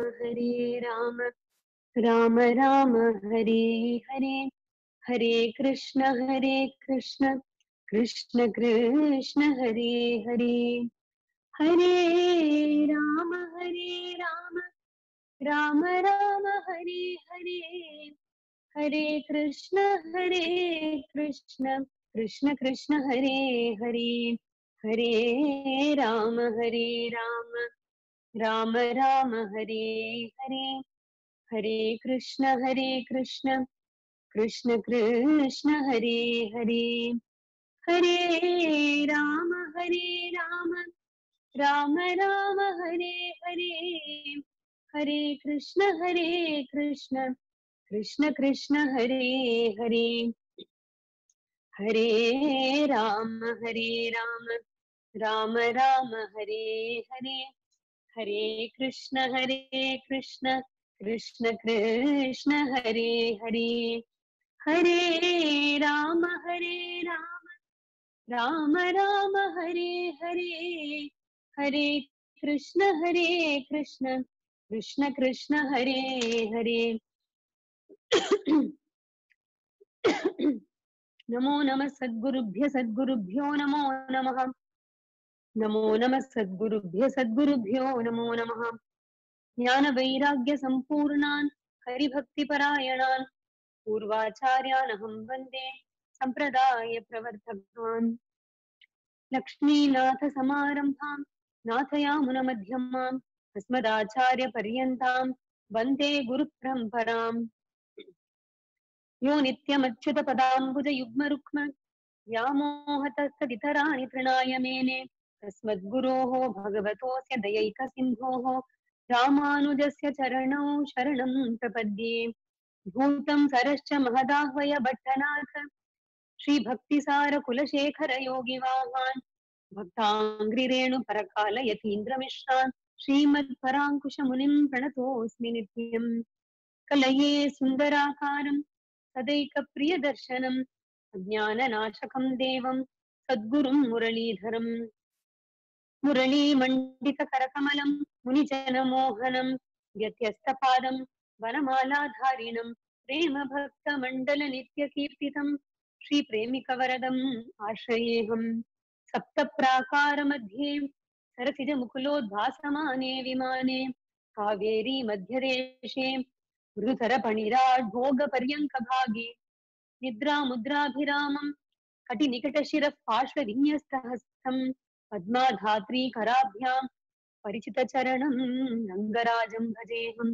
हरे राम राम राम हरे हरे हरे कृष्ण हरे कृष्ण कृष्ण कृष्ण हरे हरे हरे राम हरे राम राम राम हरे हरे हरे कृष्ण हरे कृष्ण कृष्ण कृष्ण हरे हरे हरे राम हरे राम राम राम हरे हरे हरे कृष्ण हरे कृष्ण कृष्ण कृष्ण हरे हरे हरे राम हरे राम राम राम हरे हरे हरे कृष्ण हरे कृष्ण कृष्ण कृष्ण हरे हरे हरे राम हरे राम राम राम हरे हरे हरे कृष्ण हरे कृष्ण कृष्ण कृष्ण हरे हरे हरे राम हरे राम राम राम हरे हरे हरे कृष्ण हरे कृष्ण कृष्ण कृष्ण हरे हरे नमो नमः सद्गुरुभ्य सद्गुरुभ्यो नमो नमः नमो नमः सद्गुरुभ्य सद्गुरुभ्यो नमो नमः ज्ञानवैराग्यसम्पूर्णान् हरिभक्तिपरायणान् पूर्वाचार्यानहं वन्दे सम्प्रदायप्रवर्तकान् लक्ष्मीनाथसमारम्भां नाथयामुनमध्यमाम् अस्मदाचार्यपर्यन्तां वन्दे गुरुपरम्पराम् यो नित्यमच्युतपदाम्बुजयुग्मरुक्म व्यामोहतस्तदितराणि तृणाय मेने तस्मद्गुरोः भगवतोऽस्य दयैकसिन्धोः रामानुजस्य चरणौ शरणं प्रपद्ये भूतं सरश्च महदाह्वय भट्टनाथ श्रीभक्तिसारकुलशेखर योगिवाहान् भक्ताङ्घ्रिरेणुपरकालयतीन्द्रमिश्रान् श्रीमत्पराङ्कुशमुनिं प्रणतोऽस्मि नित्यम् कलये सुन्दराकारं तदैकप्रियदर्शनम् अज्ञाननाशकं देवं सद्गुरुं मुरलीधरम् मुरलीमण्डितकरकमलं मुनिजनमोहनं व्यत्यस्तपादं वनमालाधारिणं प्रेमभक्तमण्डलनित्यकीर्तितं श्रीप्रेमिकवरदम् आश्रयेऽहम् सप्तप्राकारमध्ये सरसिजमुकुलोद्भासमाने विमाने कावेरी मध्यदेशे मृधरपणिराड् भोगपर्यङ्कभागे निद्रामुद्राभिरामं कटिनिकटशिरः पार्श्वविन्यस्तहस्तम् पद्माधात्री कराभ्यां परिचितचरणं रङ्गराजं भजेऽहम्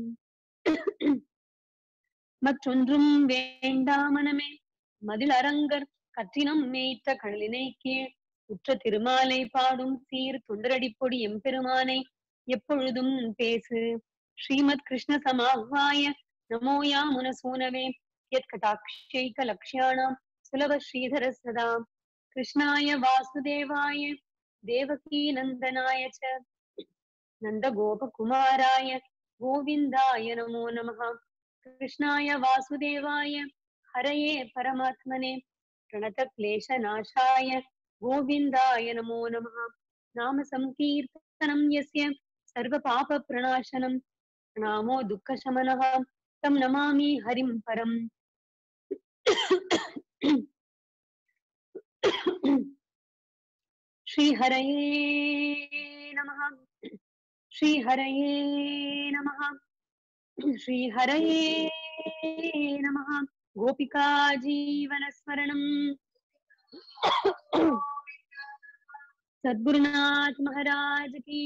மற்றொன்றும் வேண்டாமனமே மதில் அரங்கர் கற்றினம் மேய்த்த கடலினை கீழ் உற்ற திருமாலை பாடும் சீர் தொண்டரடிப்பொடி எம்பெருமானை எப்பொழுதும் பேசு ஸ்ரீமத் கிருஷ்ண சமாஹ்வாய நமோ யாமுன சூனவே யத் கடாட்சைக லக்ஷ்யாணாம் சுலப ஸ்ரீதர சதா கிருஷ்ணாய வாசுதேவாய தேவகீ நந்தனாய ச நந்தகோபகுமாராய கோவிந்தாய நமோ நமः कृष्णाय वासुदेवाय हरये परमात्मने प्रणतक्लेशनाशाय गोविन्दाय नमो नमः नाम संकीर्तनं यस्य सर्वपापप्रणाशनं प्रणामो दुःखशमनः तं नमामि हरिं परम् श्रीहरये नमः श्रीहरये नमः श्रीहरये नमः गोपिका जीवनस्मरणम् सद्गुरुनाथ महाराज की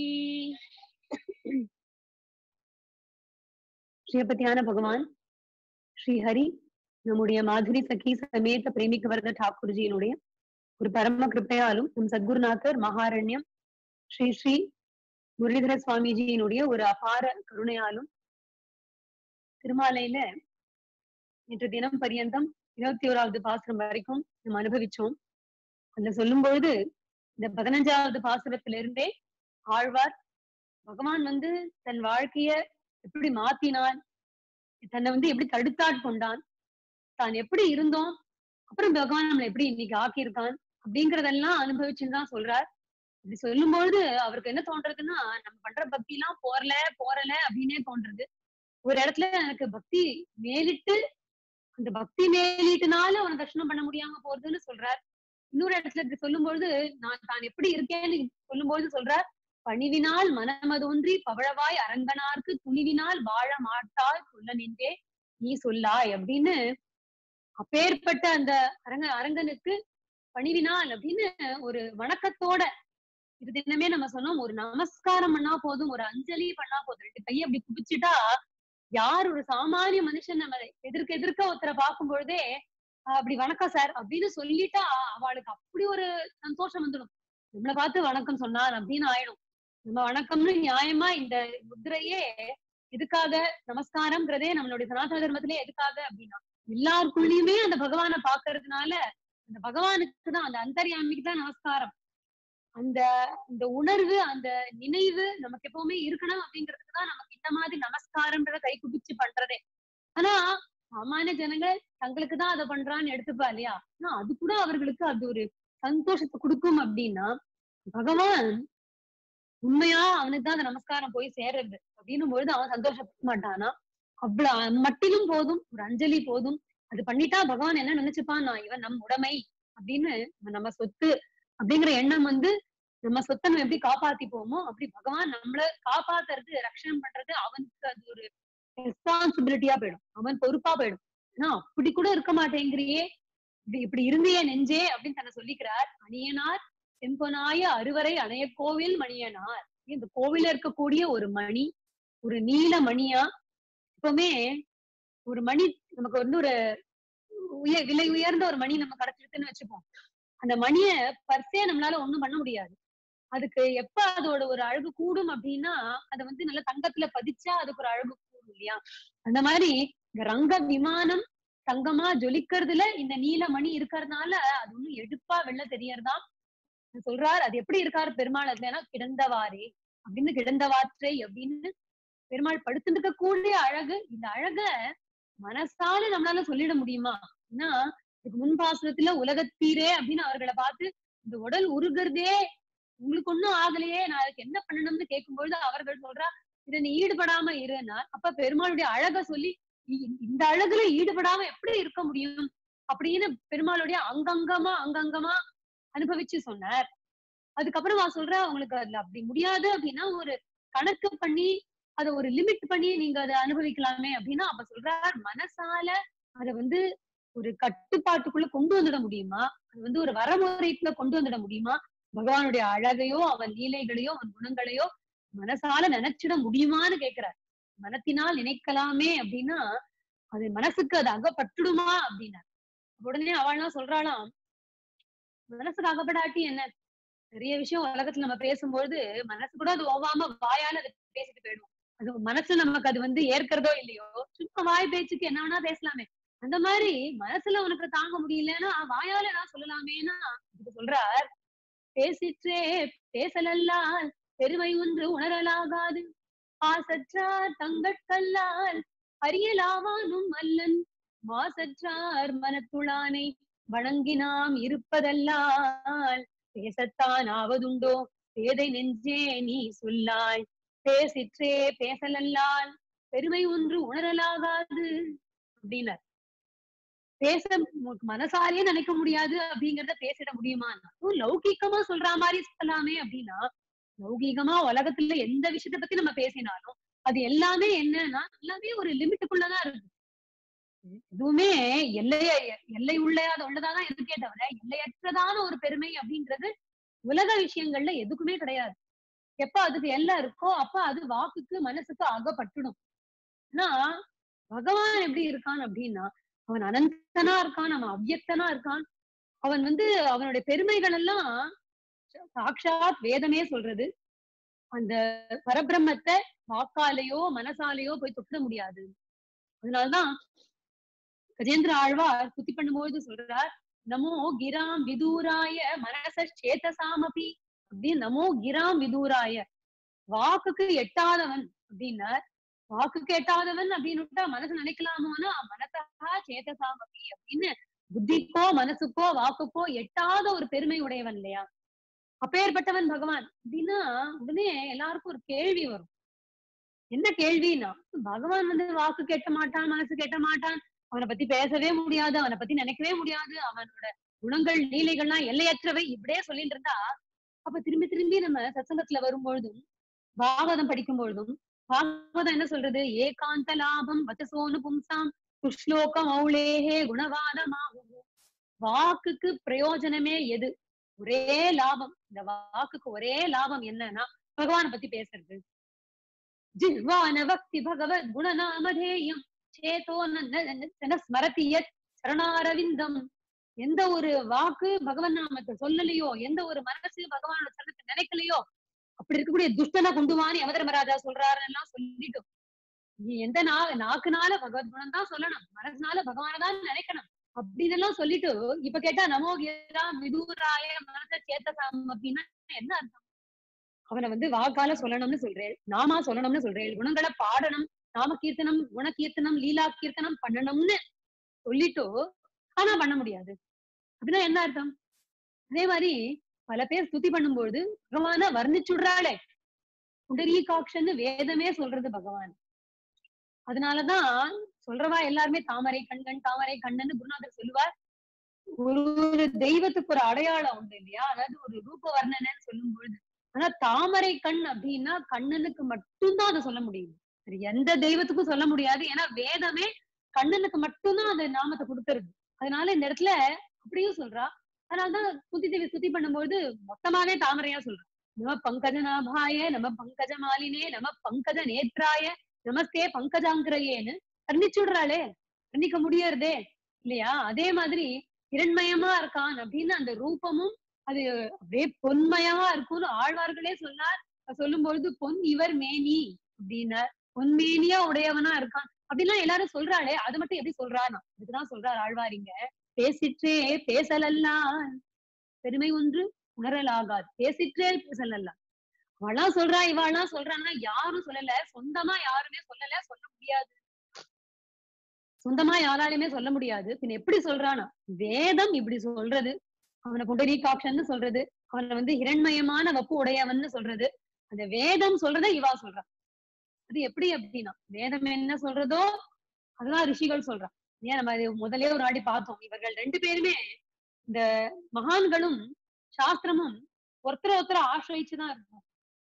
ஸ்ரீபதியான பகவான் ஸ்ரீஹரி நம்முடைய மாதுரி சகி சமேத பிரேமிக வரத டாக்கூர்ஜியினுடைய ஒரு பரம கிருப்பையாலும் நம் சத்குருநாதர் மகாரண்யம் ஸ்ரீ ஸ்ரீ முரளிதர சுவாமிஜியினுடைய ஒரு அபார கருணையாலும் திருமாலையில நேற்று தினம் பரியந்தம் இருபத்தி ஓராவது பாசுரம் வரைக்கும் நம்ம அனுபவிச்சோம் அதுல சொல்லும் பொழுது இந்த பதினஞ்சாவது பாசுரத்திலிருந்தே ஆழ்வார் பகவான் வந்து தன் வாழ்க்கைய எப்படி மாத்தினான் தன்னை வந்து எப்படி தடுத்தாட் கொண்டான் தான் எப்படி இருந்தோம் அப்புறம் பகவான் நம்மளை எப்படி இன்னைக்கு ஆக்கியிருக்கான் அப்படிங்கறதெல்லாம் அனுபவிச்சுன்னு தான் சொல்றார் இப்படி சொல்லும்பொழுது அவருக்கு என்ன தோன்றதுன்னா நம்ம பண்ற பக்தி எல்லாம் போறல போறல அப்படின்னே தோன்றது ஒரு இடத்துல எனக்கு பக்தி மேலிட்டு அந்த பக்தி மேலிட்டுனால அவனை தர்ஷனம் பண்ண முடியாம போறதுன்னு சொல்றார் இன்னொரு இடத்துல இப்படி சொல்லும்பொழுது நான் தான் எப்படி இருக்கேன்னு சொல்லும்பொழுது சொல்றார் பணிவினால் மனமதொன்றி பவழவாய் அரங்கனார்க்கு துணிவினால் வாழ மாட்டாய் சொல்ல நின்றே நீ சொல்லாய் அப்படின்னு அப்பேற்பட்ட அந்த அரங்க அரங்கனுக்கு பணிவினால் அப்படின்னு ஒரு வணக்கத்தோட இது தினமே நம்ம சொன்னோம் ஒரு நமஸ்காரம் பண்ணா போதும் ஒரு அஞ்சலி பண்ணா போதும் ரெண்டு கையை அப்படி குபிச்சுட்டா யார் ஒரு சாமானிய மனுஷன் நம்ம எதிர்க்க எதிர்க்க ஒருத்தரை பார்க்கும் பொழுதே ஆஹ் அப்படி வணக்கம் சார் அப்படின்னு சொல்லிட்டா அவளுக்கு அப்படி ஒரு சந்தோஷம் வந்துடும் நம்மளை பார்த்து வணக்கம் சொன்னார் அப்படின்னு ஆயிடும் நம்ம வணக்கம்னு நியாயமா இந்த முத்திரையே எதுக்காக நமஸ்காரம்ங்கிறதே நம்மளுடைய சனாதன தர்மத்திலே எதுக்காக அப்படின்னா எல்லாருக்குள்ளயுமே அந்த பகவானை பாக்குறதுனால அந்த பகவானுக்கு தான் அந்த அந்தர்யாமிக்கு தான் நமஸ்காரம் அந்த இந்த உணர்வு அந்த நினைவு நமக்கு எப்பவுமே இருக்கணும் அப்படிங்கிறதுக்கு தான் நமக்கு இந்த மாதிரி நமஸ்காரம்ன்றத கை குபிச்சு பண்றதே ஆனா சாமானிய ஜனங்கள் தங்களுக்கு தான் அதை பண்றான்னு எடுத்துப்பா இல்லையா ஆனா அது கூட அவர்களுக்கு அது ஒரு சந்தோஷத்தை கொடுக்கும் அப்படின்னா பகவான் உண்மையா அவனுக்கு தான் அந்த நமஸ்காரம் போய் சேர்றது அப்படின்னும் பொழுது அவன் சந்தோஷப்பட மாட்டானா அவ்வளவு மட்டிலும் போதும் ஒரு அஞ்சலி போதும் அது பண்ணிட்டா பகவான் என்ன நினைச்சுப்பான் நான் இவன் நம் உடைமை அப்படின்னு நம்ம சொத்து அப்படிங்கிற எண்ணம் வந்து நம்ம சொத்தை நம்ம எப்படி காப்பாத்திப்போமோ அப்படி பகவான் நம்மள காப்பாத்துறது ரட்சணம் பண்றது அவனுக்கு அது ஒரு ரெஸ்பான்சிபிலிட்டியா போயிடும் அவன் பொறுப்பா போயிடும் ஆனா அப்படி கூட இருக்க மாட்டேங்கிறியே இப்படி இப்படி இருந்தியே நெஞ்சே அப்படின்னு தன்னை சொல்லிக்கிறார் அணியனார் செம்பனாய அறுவரை அணைய கோவில் மணியனார் இந்த கோவில இருக்கக்கூடிய ஒரு மணி ஒரு நீல மணியா எப்பவுமே ஒரு மணி நமக்கு வந்து ஒரு உய விலை உயர்ந்த ஒரு மணி நம்ம கிடைச்சிருக்குன்னு வச்சுப்போம் அந்த மணிய பர்சே நம்மளால ஒண்ணும் பண்ண முடியாது அதுக்கு எப்ப அதோட ஒரு அழகு கூடும் அப்படின்னா அதை வந்து நல்ல தங்கத்துல பதிச்சா அதுக்கு ஒரு அழகு கூடும் இல்லையா அந்த மாதிரி இந்த ரங்க விமானம் தங்கமா ஜொலிக்கிறதுல இந்த நீல மணி இருக்கிறதுனால அது ஒண்ணும் எடுப்பா வெளில தெரியறதா சொல்றார் அது எப்படி இருக்காரு பெருமாள் அதுலன்னா கிடந்தவாறே அப்படின்னு கிடந்தவாற்றை அப்படின்னு பெருமாள் படுத்துட்டு கூடிய அழகு இந்த அழக மனசால நம்மளால சொல்லிட முடியுமா ஏன்னா இதுக்கு முன்பாசுரத்துல உலகத்தீரே அப்படின்னு அவர்களை பார்த்து இந்த உடல் உருகிறதே உங்களுக்கு ஒண்ணும் ஆகலையே நான் அதுக்கு என்ன பண்ணணும்னு கேட்கும்பொழுது அவர்கள் சொல்றா இதை நீ ஈடுபடாம இருன்னா அப்ப பெருமாளுடைய அழக சொல்லி இந்த அழகுல ஈடுபடாம எப்படி இருக்க முடியும் அப்படின்னு பெருமாளுடைய அங்கங்கமா அங்கங்கமா அனுபவிச்சு சொன்னார் அதுக்கப்புறம் நான் சொல்றேன் உங்களுக்கு அதுல அப்படி முடியாது அப்படின்னா ஒரு கணக்கு பண்ணி அதை ஒரு லிமிட் பண்ணி நீங்க அதை அனுபவிக்கலாமே அப்படின்னா அப்ப சொல்றார் மனசால அதை வந்து ஒரு கட்டுப்பாட்டுக்குள்ள கொண்டு வந்துட முடியுமா அது வந்து ஒரு வரமுறைக்குள்ள கொண்டு வந்துட முடியுமா பகவானுடைய அழகையோ அவன் லீலைகளையோ அவன் குணங்களையோ மனசால நினைச்சிட முடியுமான்னு கேக்குறார் மனத்தினால் நினைக்கலாமே அப்படின்னா அது மனசுக்கு அது அகப்பட்டுடுமா அப்படின்னா உடனே அவள்லாம் சொல்றாளாம் மனசுக்கு அகப்படாட்டி என்ன நிறைய விஷயம் உலகத்துல நம்ம பேசும்பொழுது மனசு கூட அது ஓவாம வாயால அதை பேசிட்டு போயிடும் அது மனசு நமக்கு அது வந்து ஏற்கிறதோ இல்லையோ சும்மா வாய் பேச்சுக்கு என்ன வேணா பேசலாமே அந்த மாதிரி மனசுல உனக்கு தாங்க முடியலன்னா வாயால நான் சொல்லலாமேன்னா இது சொல்றார் பேசிற்றே பேசலல்லால் பெருமை ஒன்று உணரலாகாது ஆசற்றார் தங்கட்கல்லால் அறியலாவானும் அல்லன் மாசற்றார் மனத்துளானை வணங்கினாம் இருப்பதல்லால் பேசத்தான் ஆவதுண்டோ பேதை நெஞ்சே நீ சொல்லாய் பேசிற்றே பேசலல்லால் பெருமை ஒன்று உணரலாகாது அப்படின்னார் பேச மனசாலே நினைக்க முடியாது அப்படிங்கறத பேசிட முடியுமா லௌகிக்கமா சொல்ற மாதிரி சொல்லலாமே அப்படின்னா லௌகீகமா உலகத்துல எந்த விஷயத்த பத்தி நம்ம பேசினாலும் அது எல்லாமே என்னன்னா எல்லாமே ஒரு லிமிட்டுக்குள்ளதான் இருக்கு எதுவுமே எல்லைய எல்லை உள்ளாத உள்ளதாதான் இருக்கே தவிர எல்லையற்றதான ஒரு பெருமை அப்படின்றது உலக விஷயங்கள்ல எதுக்குமே கிடையாது எப்ப அதுக்கு எல்லாம் இருக்கோ அப்ப அது வாக்குக்கு மனசுக்கு அகப்பட்டுடும் ஆனா பகவான் எப்படி இருக்கான் அப்படின்னா அவன் அனந்தனா இருக்கான் அவன் அவ்யக்தனா இருக்கான் அவன் வந்து அவனுடைய பெருமைகள் எல்லாம் சாட்சாத் வேதமே சொல்றது அந்த பரபிரம்மத்தை வாக்காலேயோ மனசாலேயோ போய் தொட்ட முடியாது அதனாலதான் கஜேந்திர ஆழ்வார் குத்தி பண்ணும்போது சொல்றார் நமோ கிராம் விதூராய மனச சேதசாமபி அப்படின்னு நமோ கிராம் விதூராய வாக்குக்கு எட்டாதவன் அப்படின்னார் வாக்குக்கு எட்டாதவன் அப்படின்னு மனசு நினைக்கலாமோனா மனசா சேதசாமபி அப்படின்னு புத்திக்கோ மனசுக்கோ வாக்குக்கோ எட்டாத ஒரு பெருமை உடையவன் இல்லையா அப்பேற்பட்டவன் பகவான் அப்படின்னா உடனே எல்லாருக்கும் ஒரு கேள்வி வரும் என்ன கேள்வின்னா பகவான் வந்து வாக்கு கேட்க மாட்டான் மனசு கேட்க மாட்டான் அவனை பத்தி பேசவே முடியாது அவனை பத்தி நினைக்கவே முடியாது அவனோட குணங்கள் லீலைகள்லாம் எல்லையற்றவை இப்படியே சொல்லிட்டு இருந்தா அப்ப திரும்பி திரும்பி நம்ம சத்சங்கத்துல வரும்பொழுதும் பாகவதம் படிக்கும் பொழுதும் பாகவதம் என்ன சொல்றது ஏகாந்த லாபம் வச்சசோனு பும்சாம் குஷ்லோக மௌளேஹே குணவாதமாகும் வாக்குக்கு பிரயோஜனமே எது ஒரே லாபம் இந்த வாக்குக்கு ஒரே லாபம் என்னன்னா பகவானை பத்தி பேசுறது ஜிஹ்வான பக்தி பகவத் குணநாமதேயம் சேதோ ந- ந- ந- ந ஸ்மரதி யத் சரணாரவிந்தம் எந்த ஒரு வாக்கு பகவன் நாமத்தை சொல்லலையோ எந்த ஒரு மனசு பகவானோட சரணத்தை நினைக்கலையோ அப்படி இருக்கக்கூடிய துஷ்டனை கொண்டு வான்னு யமதர்மராஜா சொல்றாருன்னு எல்லாம் சொல்லிட்டோம் நீ எந்த நா நாக்குனால பகவத் குணம் தான் சொல்லணும் மனசுனால பகவானை தான் நினைக்கணும் அப்படின்னு எல்லாம் சொல்லிட்டு இப்ப கேட்டா நமோ கீதா விதூராய மனச சேத்தசாம் அப்படின்னா என்ன அர்த்தம் அவனை வந்து வாக்கால சொல்லணும்னு சொல்றேன் நாமா சொல்லணும்னு சொல்றேன் குணங்களை பாடணும் நாம கீர்த்தனம் குண கீர்த்தனம் லீலா கீர்த்தனம் பண்ணணும்னு சொல்லிட்டோ ஆனா பண்ண முடியாது அப்படின்னா என்ன அர்த்தம் அதே மாதிரி பல பேர் ஸ்துதி பண்ணும்போது பகவான வர்ணிச்சுடுறாளே புண்டரீகாட்சன்னு வேதமே சொல்றது பகவான் அதனாலதான் சொல்றவா எல்லாருமே தாமரை கண்ணன் தாமரை கண்ணன்னு குருநாதர் சொல்லுவார் ஒரு ஒரு தெய்வத்துக்கு ஒரு அடையாளம் உண்டு இல்லையா அதாவது ஒரு ரூப வர்ணனைன்னு சொல்லும் பொழுது ஆனா தாமரை கண் அப்படின்னா கண்ணனுக்கு மட்டும்தான் அதை சொல்ல முடியும் சரி எந்த தெய்வத்துக்கும் சொல்ல முடியாது ஏன்னா வேதமே கண்ணனுக்கு மட்டும்தான் அந்த நாமத்தை கொடுத்துருது அதனால இந்த இடத்துல அப்படியும் சொல்றா அதனாலதான் குந்தி தேவி ஸ்துதி பண்ணும்போது மொத்தமாவே தாமரையா சொல்றா நம பங்கஜநாபாய நம பங்கஜ மாலினே நம பங்கஜ நேத்ராய நமஸ்தே பங்கஜாங்கிரையேன்னு வர்ணிச்சுடுறாளே வர்ணிக்க முடியறதே இல்லையா அதே மாதிரி இரண்மயமா இருக்கான் அப்படின்னு அந்த ரூபமும் அது அப்படியே பொன்மயமா இருக்கும்னு ஆழ்வார்களே சொன்னார் சொல்லும் பொழுது பொன் இவர் மேனி அப்படின்னார் பொன்மேனியா உடையவனா இருக்கான் அப்படிலாம் எல்லாரும் சொல்றாளே அது மட்டும் எப்படி சொல்றானா இதுக்குதான் சொல்றார் ஆழ்வாரிங்க பேசிற்றே பேசலல்லான் பெருமை ஒன்று உணரலாகாது பேசிற்றே பேசலல்லாம் அவளாம் சொல்றா இவாளாம் சொல்றான்னா யாரும் சொல்லல சொந்தமா யாருமே சொல்லல சொல்ல முடியாது சொந்தமா யாராலையுமே சொல்ல முடியாது பின்ன எப்படி சொல்றானா வேதம் இப்படி சொல்றது அவனை புண்டரீகாட்சன்னு சொல்றது அவனை வந்து இரண்மயமான வப்பு உடையவன்னு சொல்றது அந்த வேதம் சொல்றத இவா சொல்றா அது எப்படி அப்படின்னா வேதம் என்ன சொல்றதோ அதுதான் ரிஷிகள் சொல்றான் ஏன் நம்ம இது முதலே ஒரு வாட்டி பார்த்தோம் இவர்கள் ரெண்டு பேருமே இந்த மகான்களும் சாஸ்திரமும் ஒருத்தர ஒருத்தர ஆசிரிச்சுதான் இருக்கும்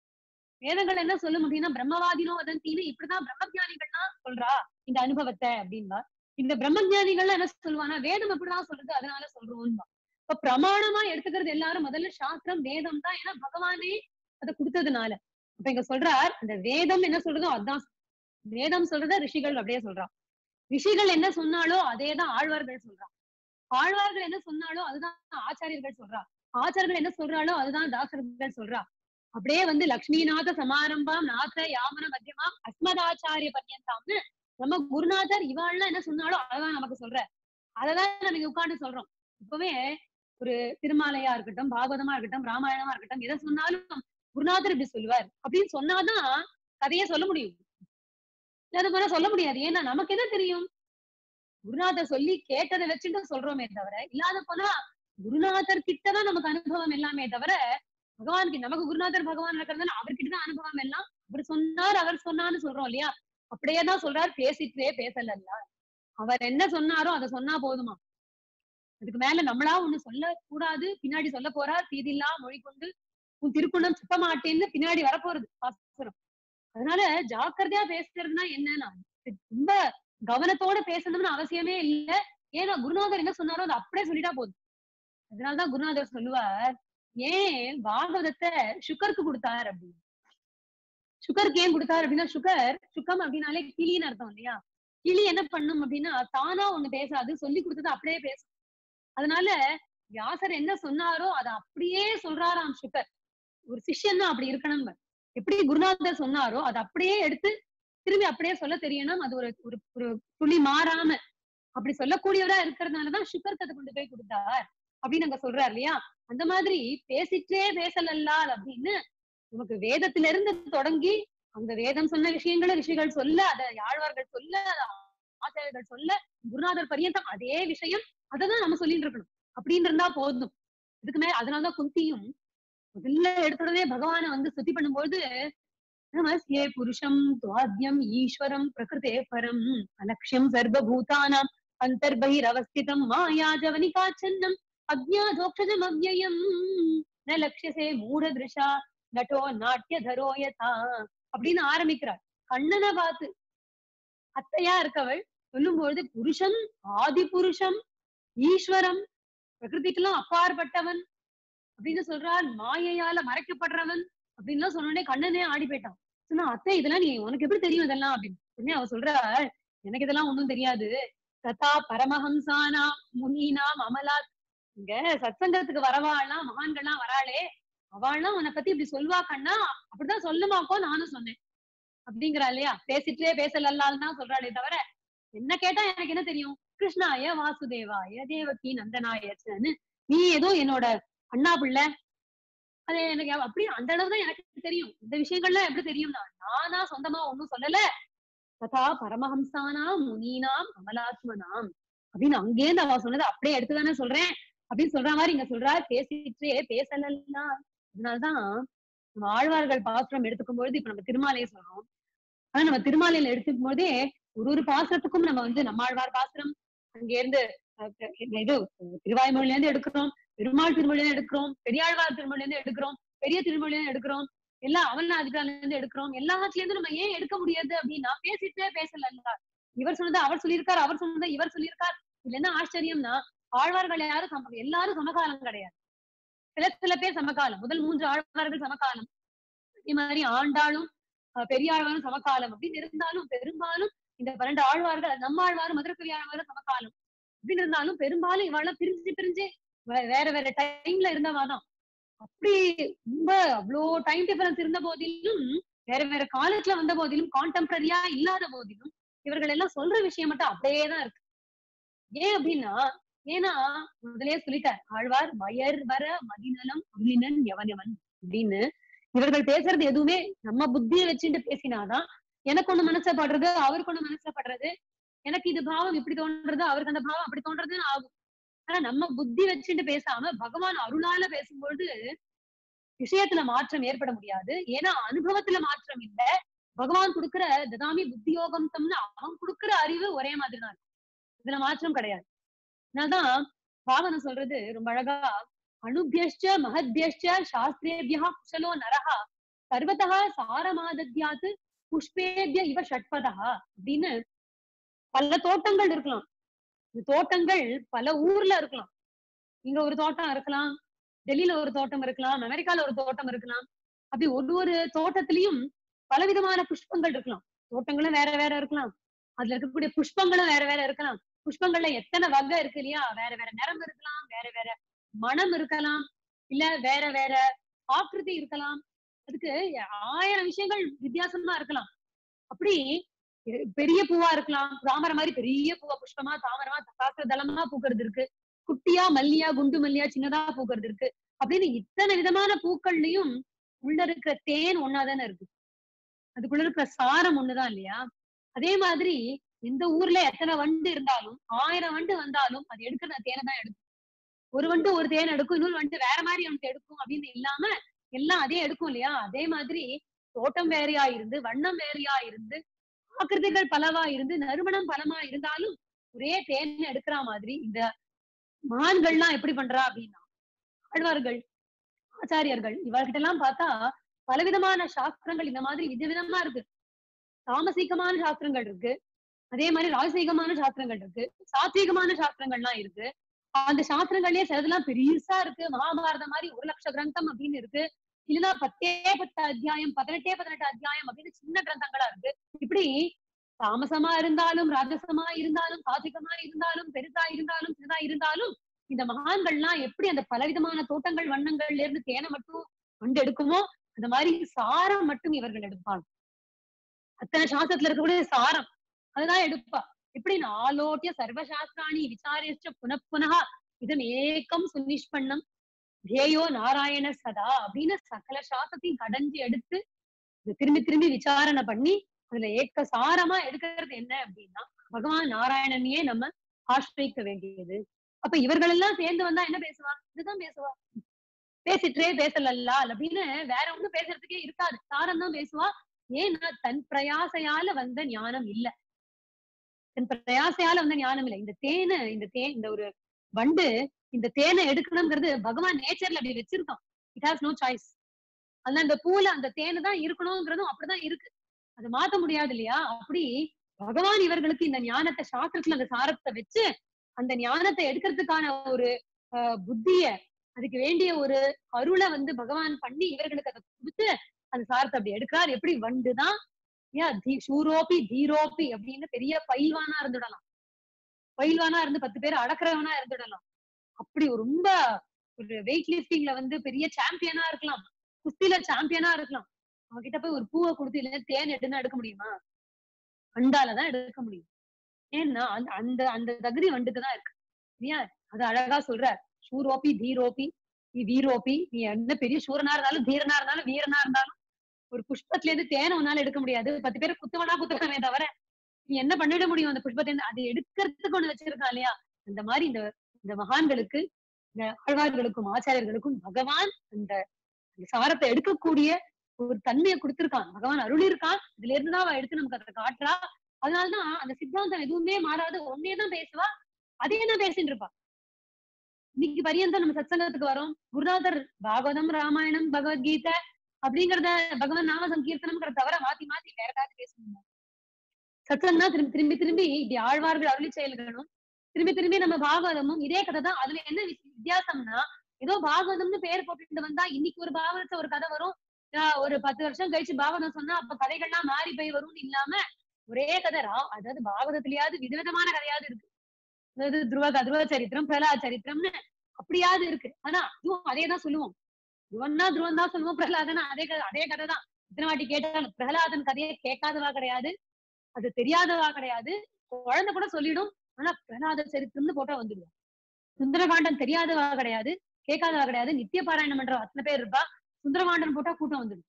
வேதங்கள் என்ன சொல்லும் அப்படின்னா பிரம்மவாதினோ வதந்தின்னு இப்படிதான் பிரம்மஜானிகள்லாம் சொல்றா இந்த அனுபவத்தை அப்படின்பா இந்த பிரம்மஜானிகள்லாம் என்ன சொல்லுவானா வேதம் அப்படிதான் சொல்றது அதனால சொல்றோம்பா இப்ப பிரமாணமா எடுத்துக்கிறது எல்லாரும் முதல்ல சாஸ்திரம் வேதம் தான் ஏன்னா பகவானே அதை கொடுத்ததுனால இப்ப இங்க சொல்றார் அந்த வேதம் என்ன சொல்றதோ அதான் வேதம் சொல்றத ரிஷிகள் அப்படியே சொல்றான் ரிஷிகள் என்ன சொன்னாலோ அதேதான் ஆழ்வார்கள் சொல்றான் ஆழ்வார்கள் என்ன சொன்னாலோ அதுதான் ஆச்சாரியர்கள் சொல்றா ஆச்சாரியர்கள் என்ன சொல்றாலோ அதுதான் தாசர்கள் சொல்றா அப்படியே வந்து லக்ஷ்மிநாத சமாரம்பாம் நாத யாமன மத்தியமாம் அஸ்மதாச்சாரிய பர்யந்தாம்னு நம்ம குருநாதர் இவாள்லாம் என்ன சொன்னாலோ அதான் நமக்கு சொல்ற அததான் நம்ம இங்க உட்கார்ந்து சொல்றோம் இப்பவே ஒரு திருமாலையா இருக்கட்டும் பாகவதமா இருக்கட்டும் ராமாயணமா இருக்கட்டும் எதை சொன்னாலும் குருநாதர் இப்படி சொல்லுவார் அப்படின்னு சொன்னாதான் கதையே சொல்ல முடியும் இல்லாத போனா சொல்ல முடியாது ஏன்னா நமக்கு என்ன தெரியும் குருநாதர் சொல்லி கேட்டதை வச்சுட்டு சொல்றோமே தவிர இல்லாத போனா குருநாதர் கிட்டதான் நமக்கு அனுபவம் எல்லாமே தவிர பகவானுக்கு நமக்கு குருநாதர் பகவான் இருக்கிறதுனால அவர்கிட்ட தான் அனுபவம் எல்லாம் அவர் சொன்னார் அவர் சொன்னான்னு சொல்றோம் இல்லையா அப்படியே தான் சொல்றார் பேசிட்டே பேசல அவர் என்ன சொன்னாரோ அதை சொன்னா போதுமா அதுக்கு மேல நம்மளா ஒண்ணு சொல்ல கூடாது பின்னாடி சொல்ல போறார் தீதில்லா மொழி கொண்டு உன் திருக்குணம் சுத்த மாட்டேன்னு பின்னாடி வரப்போறது பாசுரம் அதனால ஜாக்கிரதையா பேசுறதுன்னா என்னன்னா ரொம்ப கவனத்தோட பேசணும்னு அவசியமே இல்ல ஏன்னா குருநாதர் என்ன சொன்னாரோ அதை அப்படியே சொல்லிட்டா போதும் அதனாலதான் குருநாதர் சொல்லுவார் ஏன் பாகவதத்தை சுகருக்கு கொடுத்தார் அப்படின்னு சுகருக்கு ஏன் கொடுத்தாரு அப்படின்னா சுகர் சுகம் அப்படின்னாலே கிளின்னு அர்த்தம் இல்லையா கிளி என்ன பண்ணும் அப்படின்னா தானா ஒண்ணு பேசாது சொல்லி கொடுத்தது அப்படியே பேசும் அதனால வியாசர் என்ன சொன்னாரோ அதை அப்படியே சொல்றாராம் சுகர் ஒரு சிஷ்யன் தான் அப்படி இருக்கணும் எப்படி குருநாதர் சொன்னாரோ அதை அப்படியே எடுத்து திரும்பி அப்படியே சொல்ல தெரியணும் அது ஒரு ஒரு ஒரு துளி மாறாம அப்படி சொல்லக்கூடியவரா இருக்கிறதுனாலதான் சுகர் கதை கொண்டு போய் கொடுத்தார் அப்படின்னு அங்க சொல்றாரு இல்லையா அந்த மாதிரி பேசிட்டே பேசலல்லால் அப்படின்னு நமக்கு வேதத்துல இருந்து தொடங்கி அந்த வேதம் சொன்ன விஷயங்களை ரிஷிகள் சொல்ல அத யாழ்வார்கள் சொல்ல அத ஆச்சாரியர்கள் சொல்ல குருநாதர் பரியந்தம் அதே விஷயம் அததான் நம்ம சொல்லிட்டு இருக்கணும் அப்படின்னு இருந்தா போதும் இதுக்கு மேல அதனாலதான் குந்தியும் முதல்ல எடுத்த உடனே பகவானை வந்து ஸ்துதி பண்ணும்போது நமஸ்யே புருஷம் துவாத்யம் ஈஸ்வரம் பிரகிருதே பரம் அலட்சியம் சர்வபூதானாம் அந்தர்பகிரவஸ்திதம் மாயாஜவனிகாச்சன்னம் அக்ஞாதோக்ஷஜம் அவ்யயம் ந லட்சியசே மூடதிருஷா நட்டோ நாட்டியதரோ யதா அப்படின்னு ஆரம்பிக்கிறார் கண்ணனை பார்த்து அத்தையா இருக்கவள் சொல்லும்பொழுது புருஷன் ஆதி புருஷம் ஈஸ்வரம் பிரகிருதிக்கெல்லாம் அப்பாற்பட்டவன் அப்படின்னு சொல்றார் மாயையால மறைக்கப்படுறவன் அப்படின்லாம் சொன்னோடனே கண்ணனே ஆடி போயிட்டான் சொன்னா அத்தை இதெல்லாம் நீ உனக்கு எப்படி தெரியும் இதெல்லாம் அப்படின்னு உடனே அவ சொல்றா எனக்கு இதெல்லாம் ஒண்ணும் தெரியாது ததா பரமஹம்சானா முனினாம் அமலா இங்க சத்சங்கத்துக்கு வரவாள்லாம் மகான்கள்லாம் வராளே அவள்லாம் உன்னை பத்தி இப்படி சொல்வா கண்ணா அப்படிதான் சொல்லுமாக்கோ நானும் சொன்னேன் அப்படிங்கிறா இல்லையா பேசிட்டே பேசலல்லால் தான் சொல்றாளே தவிர என்ன கேட்டா எனக்கு என்ன தெரியும் கிருஷ்ணாய வாசுதேவாய தேவகி நந்தனாயச்சன்னு நீ ஏதோ என்னோட அண்ணா பிள்ளை அது எனக்கு அப்படி அந்த அளவு தான் எனக்கு தெரியும் இந்த விஷயங்கள்லாம் எப்படி தெரியும்னா நானா சொந்தமா ஒண்ணும் சொல்லல ததா பரமஹம்சானாம் முனீனாம் அமலாத்மனாம் அப்படின்னு அங்கேருந்து அவ சொன்னதை அப்படியே எடுத்துதானே சொல்றேன் அப்படின்னு சொல்ற மாதிரி இங்க சொல்றா பேசிட்டே பேசலாம் அதனாலதான் நம்ம ஆழ்வார்கள் பாசுரம் எடுத்துக்கும் பொழுது இப்ப நம்ம திருமாலையை சொல்றோம் ஆனா நம்ம திருமாலையில எடுத்துக்கும் போதே ஒரு ஒரு பாசுரத்துக்கும் நம்ம வந்து நம்மாழ்வார் பாசுரம் அங்க இருந்து அஹ், இது திருவாய்மொழில இருந்து எடுக்கிறோம் பெருமாள் திருமொழியில இருந்து எடுக்கிறோம் பெரியாழ்வார் திருமொழியில இருந்து எடுக்கிறோம் பெரிய திருமொழியில இருந்து எடுக்கிறோம் எல்லாம் அவன் அதிகாரில இருந்து எடுக்கிறோம் எல்லாத்துலயும் இருந்து நம்ம ஏன் எடுக்க முடியாது அப்படின்னா பேசிட்டே பேசல இவர் சொன்னதை அவர் சொல்லியிருக்கார் அவர் சொன்னதை இவர் சொல்லியிருக்கார் இதுல என்ன ஆச்சரியம்னா ஆழ்வார்கள் யாரும் சம எல்லாரும் சமகாலம் கிடையாது சில சில பேர் சமகாலம் முதல் மூன்று ஆழ்வார்கள் சமகாலம் அதே மாதிரி ஆண்டாளும் அஹ், பெரியாழ்வாரும் சமகாலம் அப்படின்னு இருந்தாலும் பெரும்பாலும் இந்த பன்னெண்டு ஆழ்வார்கள் நம்ம ஆழ்வாரும் மதுரக்கவி ஆழ்வாரும் சமகாலம் அப்படின்னு இருந்தாலும் பெரும்பாலும் இவாளெல்லாம் பிரிஞ்சு பிரிஞ்சு வே- வேற வேற டைம்ல இருந்தவாதான் அப்படி ரொம்ப அவ்வளோ டைம் டிஃபரன்ஸ் இருந்த போதிலும் வேற வேற காலத்துல வந்த போதிலும் கான்டெம்பரரியா இல்லாத போதிலும் இவர்கள் எல்லாம் சொல்ற விஷயம் மட்டும் அப்படியே தான் இருக்கு ஏன் அப்படின்னா ஏன்னா முதலே சொல்லிட்டார் ஆழ்வார் வயர் வர மதிநலம் அருளினன் எவனவன் அப்படின்னு இவர்கள் பேசுறது எதுவுமே நம்ம புத்தியை வச்சுட்டு பேசினாதான் எனக்கு ஒண்ணு மனசுல படுறது அவருக்கு ஒண்ணு மனசுல படுறது எனக்கு இது பாவம் இப்படி தோன்றது அவருக்கு அந்த பாவம் அப்படி தோன்றதுன்னு ஆகும் ஆனா நம்ம புத்தி வச்சுட்டு பேசாம பகவான் அருளால பேசும்பொழுது விஷயத்துல மாற்றம் ஏற்பட முடியாது ஏன்னா அனுபவத்துல மாற்றம் இல்ல பகவான் கொடுக்கிற ததாமி புத்தியோகம் தம்னு அவன் கொடுக்கிற அறிவு ஒரே மாதிரி தான் இருக்கும் இதுல மாற்றம் கிடையாது அதனால்தான் பாவனை சொல்றது ரொம்ப அழகா அனுபியஷ்ட மகத்யஷ்ட சாஸ்திரேபியா குஷலோ நரஹா சர்வதா சாரமாதத்யாத்து புஷ்பேபிய இவ ஷட்பதா அப்படின்னு பல தோட்டங்கள் இருக்கலாம் இந்த தோட்டங்கள் பல ஊர்ல இருக்கலாம் இங்க ஒரு தோட்டம் இருக்கலாம் டெல்லியில ஒரு தோட்டம் இருக்கலாம் அமெரிக்கால ஒரு தோட்டம் இருக்கலாம் அப்படி ஒரு ஒரு தோட்டத்திலயும் பலவிதமான புஷ்பங்கள் இருக்கலாம் தோட்டங்களும் வேற வேற இருக்கலாம் அதுல இருக்கக்கூடிய புஷ்பங்களும் வேற வேற இருக்கலாம் புஷ்பங்கள்ல எத்தனை வகை இருக்கு இல்லையா வேற வேற நிறம் இருக்கலாம் வேற வேற மனம் இருக்கலாம் இல்ல வேற வேற ஆக்கிருதி இருக்கலாம் அதுக்கு ஆயிரம் விஷயங்கள் வித்தியாசமா இருக்கலாம் அப்படி பெ- பெரிய பூவா இருக்கலாம் தாமரை மாதிரி பெரிய பூவா புஷ்பமா தாமரமா சாஸ்திர தளமா பூக்கிறது இருக்கு குட்டியா மல்லியா குண்டு மல்லியா சின்னதா பூக்கிறது இருக்கு அப்படின்னு இத்தனை விதமான பூக்கள்லயும் உள்ள இருக்கிற தேன் ஒன்னாதானே இருக்கு அதுக்குள்ள இருக்கிற சாரம் ஒண்ணுதான் இல்லையா அதே மாதிரி இந்த ஊர்ல எத்தனை வண்டு இருந்தாலும் ஆயிரம் வண்டு வந்தாலும் அது எடுக்கிற தேனை தான் எடுக்கும் ஒரு வண்டு ஒரு தேன் எடுக்கும் இன்னொரு வண்டு வேற மாதிரி வந்து எடுக்கும் அப்படின்னு இல்லாம எல்லாம் அதே எடுக்கும் இல்லையா அதே மாதிரி தோட்டம் வேறையா இருந்து வண்ணம் வேறையா இருந்து ஆக்கிருதிகள் பலவா இருந்து நறுமணம் பலமா இருந்தாலும் ஒரே தேன் எடுக்கிற மாதிரி இந்த மகான்கள்லாம் எப்படி பண்றா அப்படின்னா ஆழ்வார்கள் ஆச்சாரியர்கள் இவர்கிட்ட எல்லாம் பார்த்தா பலவிதமான சாஸ்திரங்கள் இந்த மாதிரி விதவிதமா இருக்கு தாமசீகமான சாஸ்திரங்கள் இருக்கு அதே மாதிரி ராஜசீகமான சாஸ்திரங்கள் இருக்கு சாத்வீகமான சாஸ்திரங்கள்லாம் இருக்கு அந்த சாஸ்திரங்கள்லயே சிலதெல்லாம் பெருசா இருக்கு மகாபாரதம் மாதிரி ஒரு லட்ச கிரந்தம் அப்படின்னு இருக்கு இல்லைன்னா பத்தே பத்து அத்தியாயம் பதினெட்டே பதினெட்டு அத்தியாயம் அப்படின்னு சின்ன கிரந்தங்களா இருக்கு இப்படி தாமசமா இருந்தாலும் ராஜசமா இருந்தாலும் சாத்விகமா இருந்தாலும் பெருசா இருந்தாலும் சின்னதா இருந்தாலும் இந்த மகான்கள்லாம் எப்படி அந்த பலவிதமான தோட்டங்கள் வண்ணங்கள்ல இருந்து தேனை மட்டும் கொண்டு எடுக்குமோ அந்த மாதிரி சாரம் மட்டும் இவர்கள் எடுப்பாங்க அத்தனை சாஸ்திரத்துல இருக்கக்கூடிய சாரம் அதுதான் எடுப்பா எப்படி ஆலோட்டிய சர்வசாஸ்திராணி விசாரிச்ச புனః புனः இதம் ஏக்கம் சுனிஷ்பண்ணம் தேயோ நாராயண சதா அப்படின்னு சகல சாஸ்திரத்தையும் கடைஞ்சு எடுத்து இதை திரும்பி திரும்பி விசாரணை பண்ணி அதுல ஏக்க சாரமா எடுக்கிறது என்ன அப்படின்னா பகவான் நாராயணனையே நம்ம ஆசிரியிக்க வேண்டியது அப்ப இவர்கள் எல்லாம் சேர்ந்து வந்தா என்ன பேசுவா இதுதான் பேசுவா பேசிட்டே பேசலல்லால் அப்படின்னு வேற ஒண்ணும் பேசுறதுக்கே இருக்காது சாரம் தான் பேசுவா ஏன்னா தன் பிரயாசையால வந்த ஞானம் இல்ல தன் பிரயாசையால வந்த ஞானம் இல்ல இந்த தேனு இந்த தே இந்த ஒரு வண்டு இந்த தேனை எடுக்கணுங்கிறது பகவான் நேச்சர்ல அப்படி வச்சிருக்கான் இட் ஹாஸ் நோ சாய்ஸ் அந்த அந்த பூல அந்த தேனு தான் இருக்கணுங்கிறதும் அப்படிதான் இருக்கு அது மாத்த முடியாது இல்லையா அப்படி பகவான் இவர்களுக்கு இந்த ஞானத்தை சாஸ்திரத்துல அந்த சாரத்தை வச்சு அந்த ஞானத்தை எடுக்கிறதுக்கான ஒரு ஆஹ், புத்திய அதுக்கு வேண்டிய ஒரு அருளை வந்து பகவான் பண்ணி இவர்களுக்கு அதை கொடுத்து அந்த சாரத்தை அப்படி எடுக்கிறார் எப்படி வண்டுதான் ஏன் தி சூரோபி தீரோபி அப்படின்னு பெரிய பயில்வானா இருந்துடலாம் பயில்வானா இருந்து பத்து பேர் அடக்குறவனா இருந்துடலாம் அப்படி ஒரு ரொம்ப ஒரு வெயிட் லிஃப்டிங்ல வந்து பெரிய சாம்பியனா இருக்கலாம் குஸ்தில சாம்பியனா இருக்கலாம் அவகிட்ட போய் ஒரு பூவை கொடுத்து இல்ல தேன் எடுன்னு எடுக்க முடியுமா அண்டாலதான் எடுக்க முடியும் ஏன்னா அந்த அந்த அந்த தகுதி வண்டுக்கு தான் இருக்கு இல்லையா அது அழகா சொல்ற சூரோபி தீரோபி நீ வீரோபி நீ என்ன பெரிய சூரனா இருந்தாலும் தீரனா இருந்தாலும் வீரனா இருந்தாலும் ஒரு புஷ்பத்துல இருந்து தேனை உன்னால எடுக்க முடியாது பத்து பேரை குத்துவனா குத்துவனே தவிர நீ என்ன பண்ணிட முடியும் அந்த புஷ்பத்தை இருந்து? அதை எடுக்கிறதுக்கு ஒண்ணு வச்சிருக்கான் இல்லையா அந்த மாதிரி இந்த இந்த மகான்களுக்கு இந்த ஆழ்வார்களுக்கும் ஆச்சாரியர்களுக்கும் பகவான் அந்த அந்த சாரத்தை எடுக்கக்கூடிய ஒரு தன்மையை கொடுத்திருக்கான் பகவான் அருள் இருக்கான் இதுல இருந்துதான் அவ எடுத்து நமக்கு அதை காட்டுறா அதனாலதான் அந்த சித்தாந்தம் எதுவுமே மாறாது ஒன்னே தான் பேசுவா அதே தான் பேசிட்டு இருப்பா இன்னைக்கு பரியந்தம் நம்ம சத்சங்கத்துக்கு வரோம் குருநாதர் பாகவதம் ராமாயணம் பகவத்கீதை அப்படிங்கறத பகவன் நாம சங்கீர்த்தனம்ங்கிற தவிர மாத்தி மாத்தி வேற ஏதாவது பேசணும் சத்சங்கம்னா திரும்பி திரும்பி திரும்பி இப்படி ஆழ்வார்கள் அருளி செயல்களும் திரும்பி திரும்பி நம்ம பாகவதமும் இதே கதை தான் அதுல என்ன வி- வித்தியாசம்னா ஏதோ பாகவதம்னு பேர் போட்டுட்டு வந்தா இன்னைக்கு ஒரு பாகவதத்தை ஒரு கதை வரும் ஆஹ் ஒரு பத்து வருஷம் கழிச்சு பாகவதம் சொன்னா அப்ப கதைகள்லாம் மாறி போய் வரும்னு இல்லாம ஒரே கதை ரா அதாவது பாகவதத்திலயாவது விதவிதமான கதையாவது இருக்கு அதாவது துருவ துருவ சரித்திரம் பிரகலாத சரித்திரம்னு அப்படியாவது இருக்கு ஆனா இதுவும் அதே தான் சொல்லுவோம் துருவன்னா துருவன் தான் சொல்லுவோம் பிரகலாதனா அதே கதை அதே கதை தான் இத்தனை வாட்டி கேட்டாலும் பிரகலாதன் கதையை கேட்காதவா கிடையாது அது தெரியாதவா கிடையாது குழந்தை கூட சொல்லிடும் ஆனா பிரகலாத சரித்திரம்னு போட்டா வந்துடுவோம் சுந்தரகாண்டம் தெரியாதவா கிடையாது கேட்காதவா கிடையாது நித்திய பாராயணம் பண்ற அத்தனை பேர் இருப்பா சுந்தரகாண்டம் போட்டா கூட்டம் வந்துடும்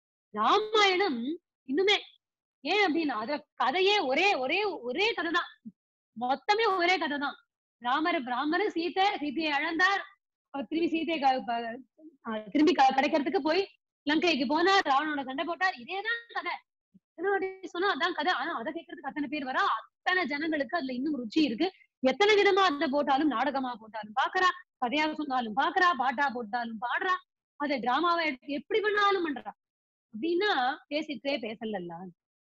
ராமாயணம் இன்னுமே ஏன் அப்படின்னா அத கதையே ஒரே ஒரே ஒரே கதை தான் மொத்தமே ஒரே கதை தான் ராமர் ராமர் சீதை சீதையை இழந்தார் அவர் திரும்பி சீதையை க- ப- அஹ் திரும்பி க- கிடைக்கிறதுக்கு போய் லங்கைக்கு போனார் ராவணோட சண்டை போட்டார் இதேதான் கதை எத்தனை வாட்டி சொன்னா அதான் கதை ஆனா அதை கேட்கறதுக்கு அத்தனை பேர் வரா அத்தனை ஜனங்களுக்கு அதுல இன்னும் ருச்சி இருக்கு எத்தனை விதமா அதை போட்டாலும் நாடகமா போட்டாலும் பாக்குறா கதையாக சொன்னாலும் பாக்குறா பாட்டா போட்டாலும் பாடுறா அதை டிராமாவை எடுத்து எப்படி வேணாலும் பண்றா அப்படின்னா பேசிட்டே பேசலல்ல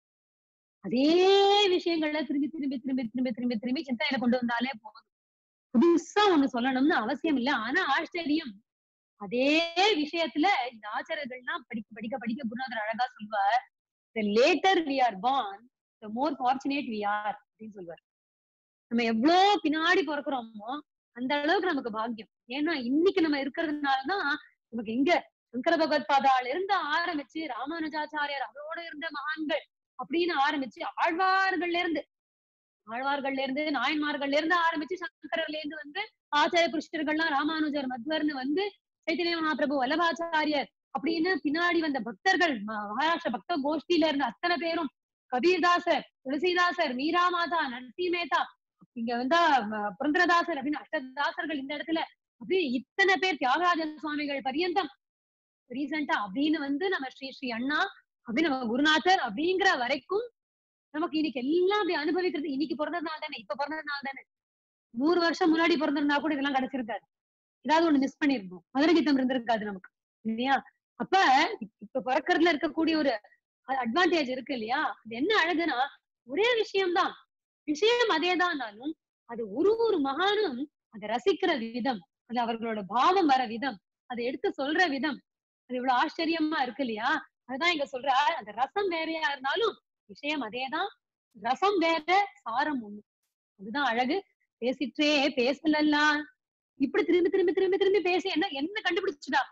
அதே விஷயங்கள்ல திரும்பி திரும்பி திரும்பி திரும்பி திரும்பி திரும்பி சிந்தனையில கொண்டு வந்தாலே போதும் புதுசா ஒண்ணு சொல்லணும்னு அவசியம் இல்ல ஆனா ஆச்சரியம் அதே விஷயத்துல இந்த ஆச்சாரியர்கள்லாம் படிக்க படிக்க படிக்க குருநாதர் அழகா சொல்வார் the later we are born the more fortunate we are அப்படின்னு சொல்வார் நம்ம எவ்வளவு பின்னாடி பிறக்கிறோமோ அந்த அளவுக்கு நமக்கு பாக்கியம் ஏன்னா இன்னைக்கு நம்ம இருக்கிறதுனாலதான் நமக்கு இங்க சங்கர பகவத்பாதால இருந்து ஆரம்பிச்சு ராமானுஜாச்சாரியார் அவரோட இருந்த மகான்கள் அப்படின்னு ஆரம்பிச்சு ஆழ்வார்கள்ல இருந்து ஆழ்வார்கள்ல இருந்து நாயன்மார்கள்ல இருந்து ஆரம்பிச்சு சங்கரர்ல இருந்து வந்து ஆச்சாரிய புருஷர்கள்லாம் ராமானுஜர் மத்வர்னு வந்து சைத்தன்ய மகாபிரபு வல்லபாச்சாரியர் அப்படின்னு பின்னாடி வந்த பக்தர்கள் ம- மகாராஷ்டிர பக்த கோஷ்டியில இருந்த அத்தனை பேரும் கபீர்தாசர் துளசிதாசர் மீரா மாதா நரசி மேத்தா இங்க வந்தா ம- புரந்தரதாசர் அப்படின்னு அஷ்டதாசர்கள் இந்த இடத்துல அப்படி இத்தனை பேர் தியாகராஜ சுவாமிகள் பரியந்தம் ரீசெண்டா அப்படின்னு வந்து நம்ம ஸ்ரீ ஸ்ரீ அண்ணா அப்படி நம்ம குருநாதர் அப்படிங்கிற வரைக்கும் நமக்கு இன்னைக்கு எல்லாம் அப்படி அனுபவிக்கிறது இன்னைக்கு பிறந்ததுனால தானே இப்ப பிறந்ததுனால தானே நூறு வருஷம் முன்னாடி பிறந்திருந்தா கூட இதெல்லாம் கிடைச்சிருக்காது ஏதாவது ஒண்ணு மிஸ் பண்ணிருப்போம் மதுரை கீதம் இருந்திருக்காது நமக்கு இல்லையா அப்ப இப்ப- இப்ப பிறக்கறதுல இருக்கக்கூடிய ஒரு அட்வான்டேஜ் இருக்கு இல்லையா அது என்ன அழகுனா ஒரே விஷயம்தான் விஷயம் அதேதான்னாலும் அது ஒரு ஒரு மகானும் அதை ரசிக்கிற விதம் அது அவர்களோட பாவம் வர விதம் அதை எடுத்து சொல்ற விதம் அது இவ்வளவு ஆச்சரியமா இருக்கு இல்லையா அதுதான் இங்க சொல்ற அந்த ரசம் வேறையா இருந்தாலும் விஷயம் அதேதான் ரசம் வேற சாரம் ஒண்ணு அதுதான் அழகு பேசிட்டே பேசலாம் இப்படி திரும்பி திரும்பி திரும்பி திரும்பி பேசி என்ன என்ன கண்டுபிடிச்சுடா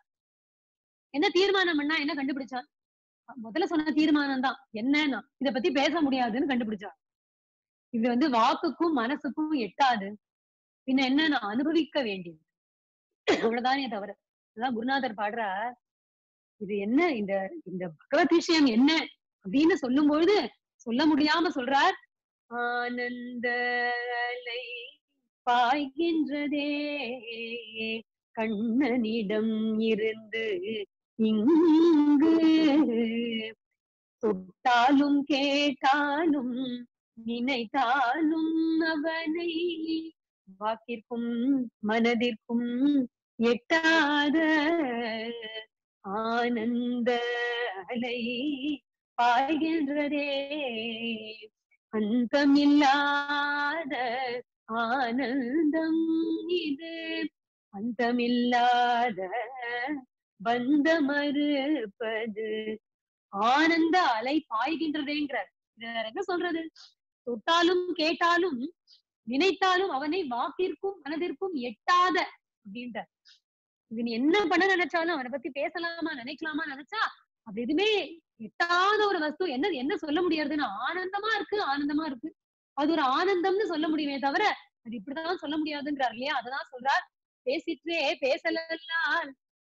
என்ன தீர்மானம் பண்ணா என்ன கண்டுபிடிச்சான் முதல்ல சொன்ன தீர்மானம் தான் என்னன்னா இத பத்தி பேச முடியாதுன்னு கண்டுபிடிச்சான் இது வந்து வாக்குக்கும் மனசுக்கும் எட்டாது பின்ன என்ன நான் அனுபவிக்க வேண்டியது அவ்வளவுதானே தவிர அதான் குருநாதர் பாடுறார் இது என்ன இந்த இந்த பகவத் விஷயம் என்ன அப்படின்னு சொல்லும் பொழுது சொல்ல முடியாம சொல்றார் ஆனந்த அலை பாய்கின்றதே கண்ணனிடம் இருந்து இங்கு தொட்டாலும் கேட்டாலும் நினைத்தாலும் அவனை வாக்கிற்கும் மனதிற்கும் எட்டாத ஆனந்த அலை பாய்கின்றதே அந்தமில்லாத ஆனந்தம் இது அந்தமில்லாத பந்தமறுப்பது ஆனந்த அலை பாய்கின்றதேங்கிறார் இது வேற என்ன சொல்றது தொட்டாலும் கேட்டாலும் நினைத்தாலும் அவனை வாக்கிற்கும் மனதிற்கும் எட்டாத அப்படின்ற இது நீ என்ன பண்ண நினைச்சாலும் அவனை பத்தி பேசலாமா நினைக்கலாமா நினைச்சா அப்படி எதுவுமே எட்டாத ஒரு வஸ்து என்ன என்ன சொல்ல முடியறதுன்னு ஆனந்தமா இருக்கு ஆனந்தமா இருக்கு அது ஒரு ஆனந்தம்னு சொல்ல முடியுமே தவிர அது இப்படிதான் சொல்ல முடியாதுங்கிறார் இல்லையா அததான் சொல்றார் பேசிற்றே பேசலாம்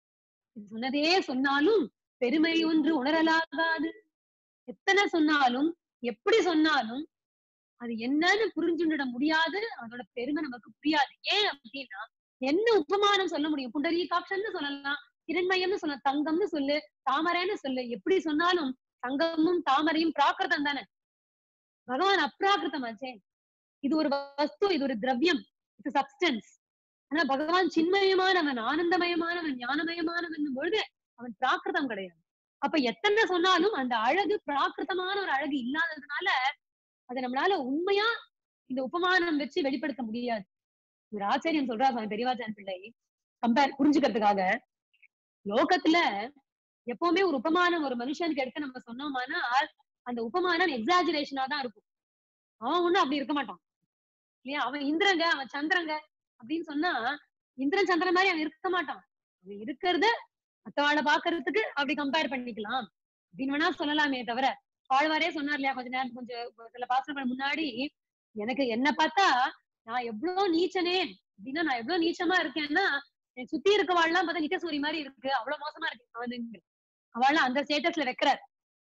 சொன்னதே சொன்னாலும் பெருமை ஒன்று உணரலாகாது எத்தனை சொன்னாலும் எப்படி சொன்னாலும் அது என்னன்னு புரிஞ்சுட முடியாது அதோட பெருமை நமக்கு புரியாது ஏன் அப்படின்னா என்ன உபமானம் சொல்ல முடியும் புண்டரீகாட்சன்னு சொல்லலாம் இரண்மயம்னு சொல்ல தங்கம்னு சொல்லு தாமரைன்னு சொல்லு எப்படி சொன்னாலும் தங்கமும் தாமரையும் பிராகிருதம் தானே பகவான் அப்ராகிருதமாச்சே இது ஒரு வஸ்து இது ஒரு திரவியம் இது சப்ஸ்டன்ஸ் ஆனா பகவான் சின்மயமானவன் ஆனந்தமயமானவன் ஞானமயமானவன் பொழுது அவன் பிராகிருதம் கிடையாது அப்ப எத்தனை சொன்னாலும் அந்த அழகு பிராகிருதமான ஒரு அழகு இல்லாததுனால அதை நம்மளால உண்மையா இந்த உபமானம் வச்சு வெளிப்படுத்த முடியாது ஒரு ஆச்சரியம் சொல்றா சுவாமி பெரியவாச்சான் பிள்ளை கம்பேர் புரிஞ்சுக்கிறதுக்காக லோகத்துல எப்பவுமே ஒரு உபமானம் ஒரு மனுஷனுக்கு எடுத்து நம்ம சொன்னோம்னா அந்த உபமானம் எக்ஸாஜுரேஷனா தான் இருக்கும் அவன் ஒண்ணும் அப்படி இருக்க மாட்டான் இல்லையா அவன் இந்திரங்க அவன் சந்திரங்க அப்படின்னு சொன்னா இந்திரன் சந்திரன் மாதிரி அவன் இருக்க மாட்டான் அவன் இருக்கிறத மத்தவாளை பாக்குறதுக்கு அப்படி கம்பேர் பண்ணிக்கலாம் அப்படின்னு வேணா சொல்லலாமே தவிர ஆழ்வாரே சொன்னார் இல்லையா கொஞ்ச நேரம் கொஞ்சம் சில பாசனங்கள் முன்னாடி எனக்கு என்ன பார்த்தா நான் எவ்வளவு நீச்சனே அப்படின்னா நான் எவ்வளவு நீச்சமா இருக்கேன்னா எனக்கு சுத்தி இருக்கவாள்லாம் பார்த்தா நித்தசூரி மாதிரி இருக்கு அவ்வளவு மோசமா இருக்கு அவனுங்க அவள்லாம் அந்த ஸ்டேட்டஸ்ல வைக்கிறார்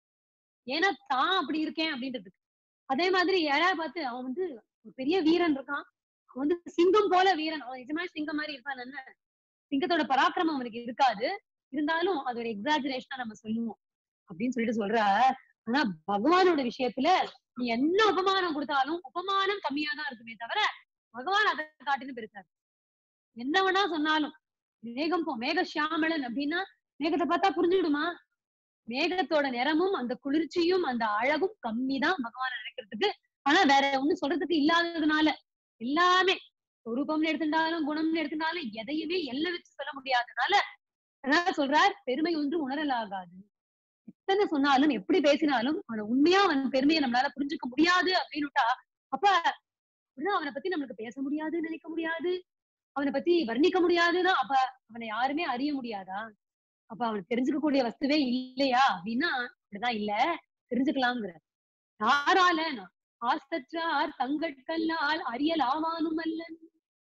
ஏன்னா தான் அப்படி இருக்கேன் அப்படின்றதுக்கு அதே மாதிரி யாராவது பார்த்து அவன் வந்து ஒரு பெரிய வீரன் இருக்கான் அவன் வந்து சிங்கம் போல வீரன் அவன் நிஜமா சிங்கம் மாதிரி இருப்பான் என்ன சிங்கத்தோட பராக்கிரமம் அவனுக்கு இருக்காது இருந்தாலும் அது ஒரு எக்ஸாஜரேஷனா நம்ம சொல்லுவோம் அப்படின்னு சொல்லிட்டு சொல்ற ஆனா பகவானோட விஷயத்துல நீ என்ன உபமானம் கொடுத்தாலும் உபமானம் கம்மியா தான் இருக்குமே தவிர பகவான் அதை காட்டினு பெருசாரு என்ன வேணா சொன்னாலும் மேகம் போ மேக சியாமளன் அப்படின்னா மேகத்தை பார்த்தா புரிஞ்சுடுமா மேகத்தோட நிறமும் அந்த குளிர்ச்சியும் அந்த அழகும் கம்மி தான் பகவான நினைக்கிறதுக்கு ஆனா வேற ஒண்ணும் சொல்றதுக்கு இல்லாததுனால எல்லாமே ரூபம்னு எடுத்துட்டாலும் குணம்னு எடுத்துட்டாலும் எதையுமே எல்லை வச்சு சொல்ல முடியாதனால அதனால சொல்றார் பெருமை ஒன்று உணரலாகாது எத்தனை சொன்னாலும் எப்படி பேசினாலும் அவனை உண்மையா அவன் பெருமையை நம்மளால புரிஞ்சுக்க முடியாது அப்படின்னுட்டா அப்ப அப்படின்னா அவனை பத்தி நம்மளுக்கு பேச முடியாது நினைக்க முடியாது அவனை பத்தி வர்ணிக்க முடியாதுன்னா அப்ப அவனை யாருமே அறிய முடியாதா அப்ப அவனுக்கு தெரிஞ்சுக்க வஸ்துவே இல்லையா அப்படின்னா அப்படிதான் இல்ல தெரிஞ்சுக்கலாங்கிற யாரால ஆசற்றார் தங்கட்கல்லால் அறியல் ஆவானும் அல்லன்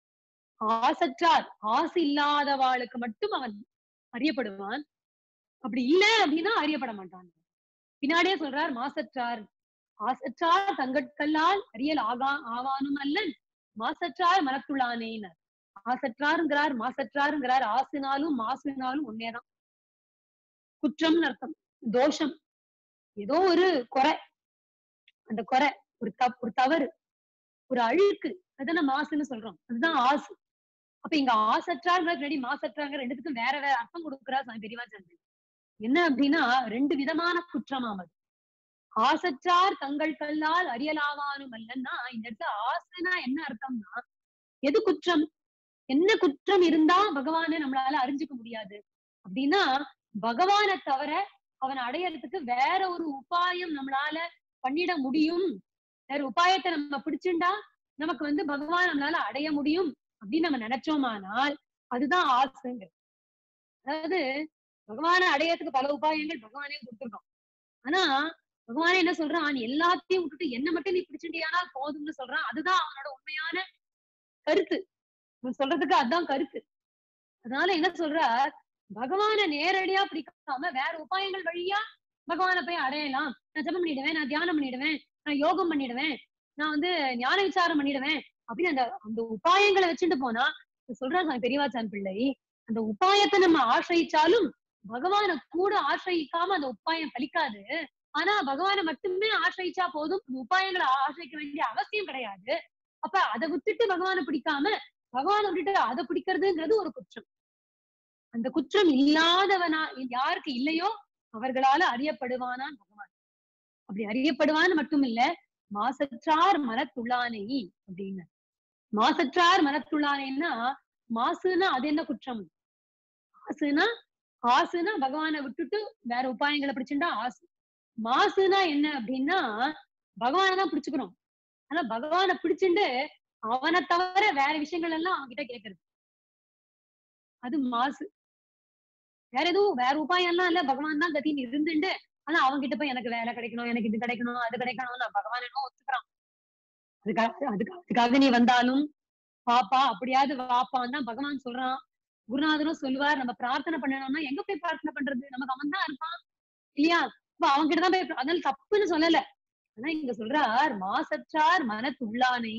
ஆசற்றார் ஆசை இல்லாதவாளுக்கு மட்டும் அவன் அறியப்படுவான் அப்படி இல்ல அப்படின்னா அறியப்பட மாட்டான் பின்னாடியே சொல்றார் மாசற்றார் ஆசற்றார் தங்கட்கல்லால் அறியல் ஆகா ஆவானும் அல்லன் மாசற்றார் மனத்துள்ளானேனர் ஆசற்றாருங்கிறார் மாசற்றாருங்கிறார் ஆசினாலும் மாசுனாலும் ஒன்னேதான் குற்றம்னு அர்த்தம் தோஷம் ஏதோ ஒரு குறை அந்த குறை ஒரு தப் ஒரு தவறு ஒரு அழுக்கு அதுதானே மாசுன்னு சொல்றோம் அதுதான் ஆசு அப்ப இங்க ஆசற்றாங்கிற ரெடி மாசற்றாங்க ரெண்டுத்துக்கும் வேற வேற அர்த்தம் கொடுக்குறா சுவாமி பெரியவா சந்திரன் என்ன அப்படின்னா ரெண்டு விதமான குற்றமாம் அது ஆசற்றார் தங்கள் கல்லால் அறியலாவானும் அல்லன்னா இந்த இடத்துல ஆசைனா என்ன அர்த்தம்னா எது குற்றம் என்ன குற்றம் இருந்தா பகவானை நம்மளால அறிஞ்சுக்க முடியாது அப்படின்னா பகவானை தவிர அவனை அடையறதுக்கு வேற ஒரு உபாயம் நம்மளால பண்ணிட முடியும் வேற உபாயத்தை நம்ம பிடிச்சுண்டா நமக்கு வந்து பகவான் நம்மளால அடைய முடியும் அப்படின்னு நம்ம நினைச்சோமானால் அதுதான் ஆசைங்க அதாவது பகவானை அடையறதுக்கு பல உபாயங்கள் பகவானே கொடுத்துருக்கோம் ஆனா பகவானே என்ன சொல்றான் நீ எல்லாத்தையும் விட்டுட்டு என்ன மட்டும் நீ பிடிச்சிட்டியானா போதும்னு சொல்றான் அதுதான் அவனோட உண்மையான கருத்து அவன் சொல்றதுக்கு அதுதான் கருத்து அதனால என்ன சொல்றார் பகவான நேரடியா பிடிக்காம வேற உபாயங்கள் வழியா பகவானை போய் அடையலாம் நான் ஜபம் பண்ணிடுவேன் நான் தியானம் பண்ணிடுவேன் நான் யோகம் பண்ணிடுவேன் நான் வந்து ஞான விசாரம் பண்ணிடுவேன் அப்படின்னு அந்த அந்த உபாயங்களை வச்சுட்டு போனா சொல்றாங்க பெரியவாச்சான் பிள்ளை அந்த உபாயத்தை நம்ம ஆசிரியிச்சாலும் பகவானை கூட ஆசிரியிக்காம அந்த உபாயம் பலிக்காது ஆனா பகவானை மட்டுமே ஆசிரியிச்சா போதும் அந்த உபாயங்களை ஆசிரியிக்க வேண்டிய அவசியம் கிடையாது அப்ப அதை விட்டுட்டு பகவானை பிடிக்காம பகவானை விட்டுட்டு அதை பிடிக்கிறதுங்கிறது ஒரு குற்றம் அந்த குற்றம் இல்லாதவனா யாருக்கு இல்லையோ அவர்களால அறியப்படுவானான் பகவான் அப்படி அறியப்படுவான்னு மட்டும் இல்ல மாசற்றார் மனத்துள்ளானை அப்படின்னு மாசற்றார் மனத்துள்ளானேன்னா மாசுனா அது என்ன குற்றம் ஆசுனா ஆசுனா பகவானை விட்டுட்டு வேற உபாயங்களை பிடிச்சுட்டா ஆசு மாசுனா என்ன அப்படின்னா பகவானை தான் பிடிச்சுக்கிறோம் ஆனா பகவானை பிடிச்சுண்டு அவனை தவிர வேற விஷயங்கள் எல்லாம் அவன்கிட்ட கேக்குறது அது மாசு வேற எதுவும் வேற உபாயம் எல்லாம் இல்ல பகவான் தான் கத்தின்னு இருந்துட்டு ஆனா அவன்கிட்ட போய் எனக்கு வேலை கிடைக்கணும் எனக்கு இது கிடைக்கணும் அது கிடைக்கணும் நான் பகவான் என்ன ஒத்துக்கிறான் அதுக்காக அதுக்கு அதுக்காக நீ வந்தாலும் பாப்பா அப்படியாவது வாப்பான்னு தான் பகவான் சொல்றான் குருநாதரும் சொல்லுவார் நம்ம பிரார்த்தனை பண்ணணும்னா எங்க போய் பிரார்த்தனை பண்றது நமக்கு அவன் தான் இருப்பான் இல்லையா இப்ப அவன்கிட்ட தான் போய் அதனால தப்புன்னு சொல்லல ஆனா இங்க சொல்றார் மாசற்றார் மனத்துள்ளானை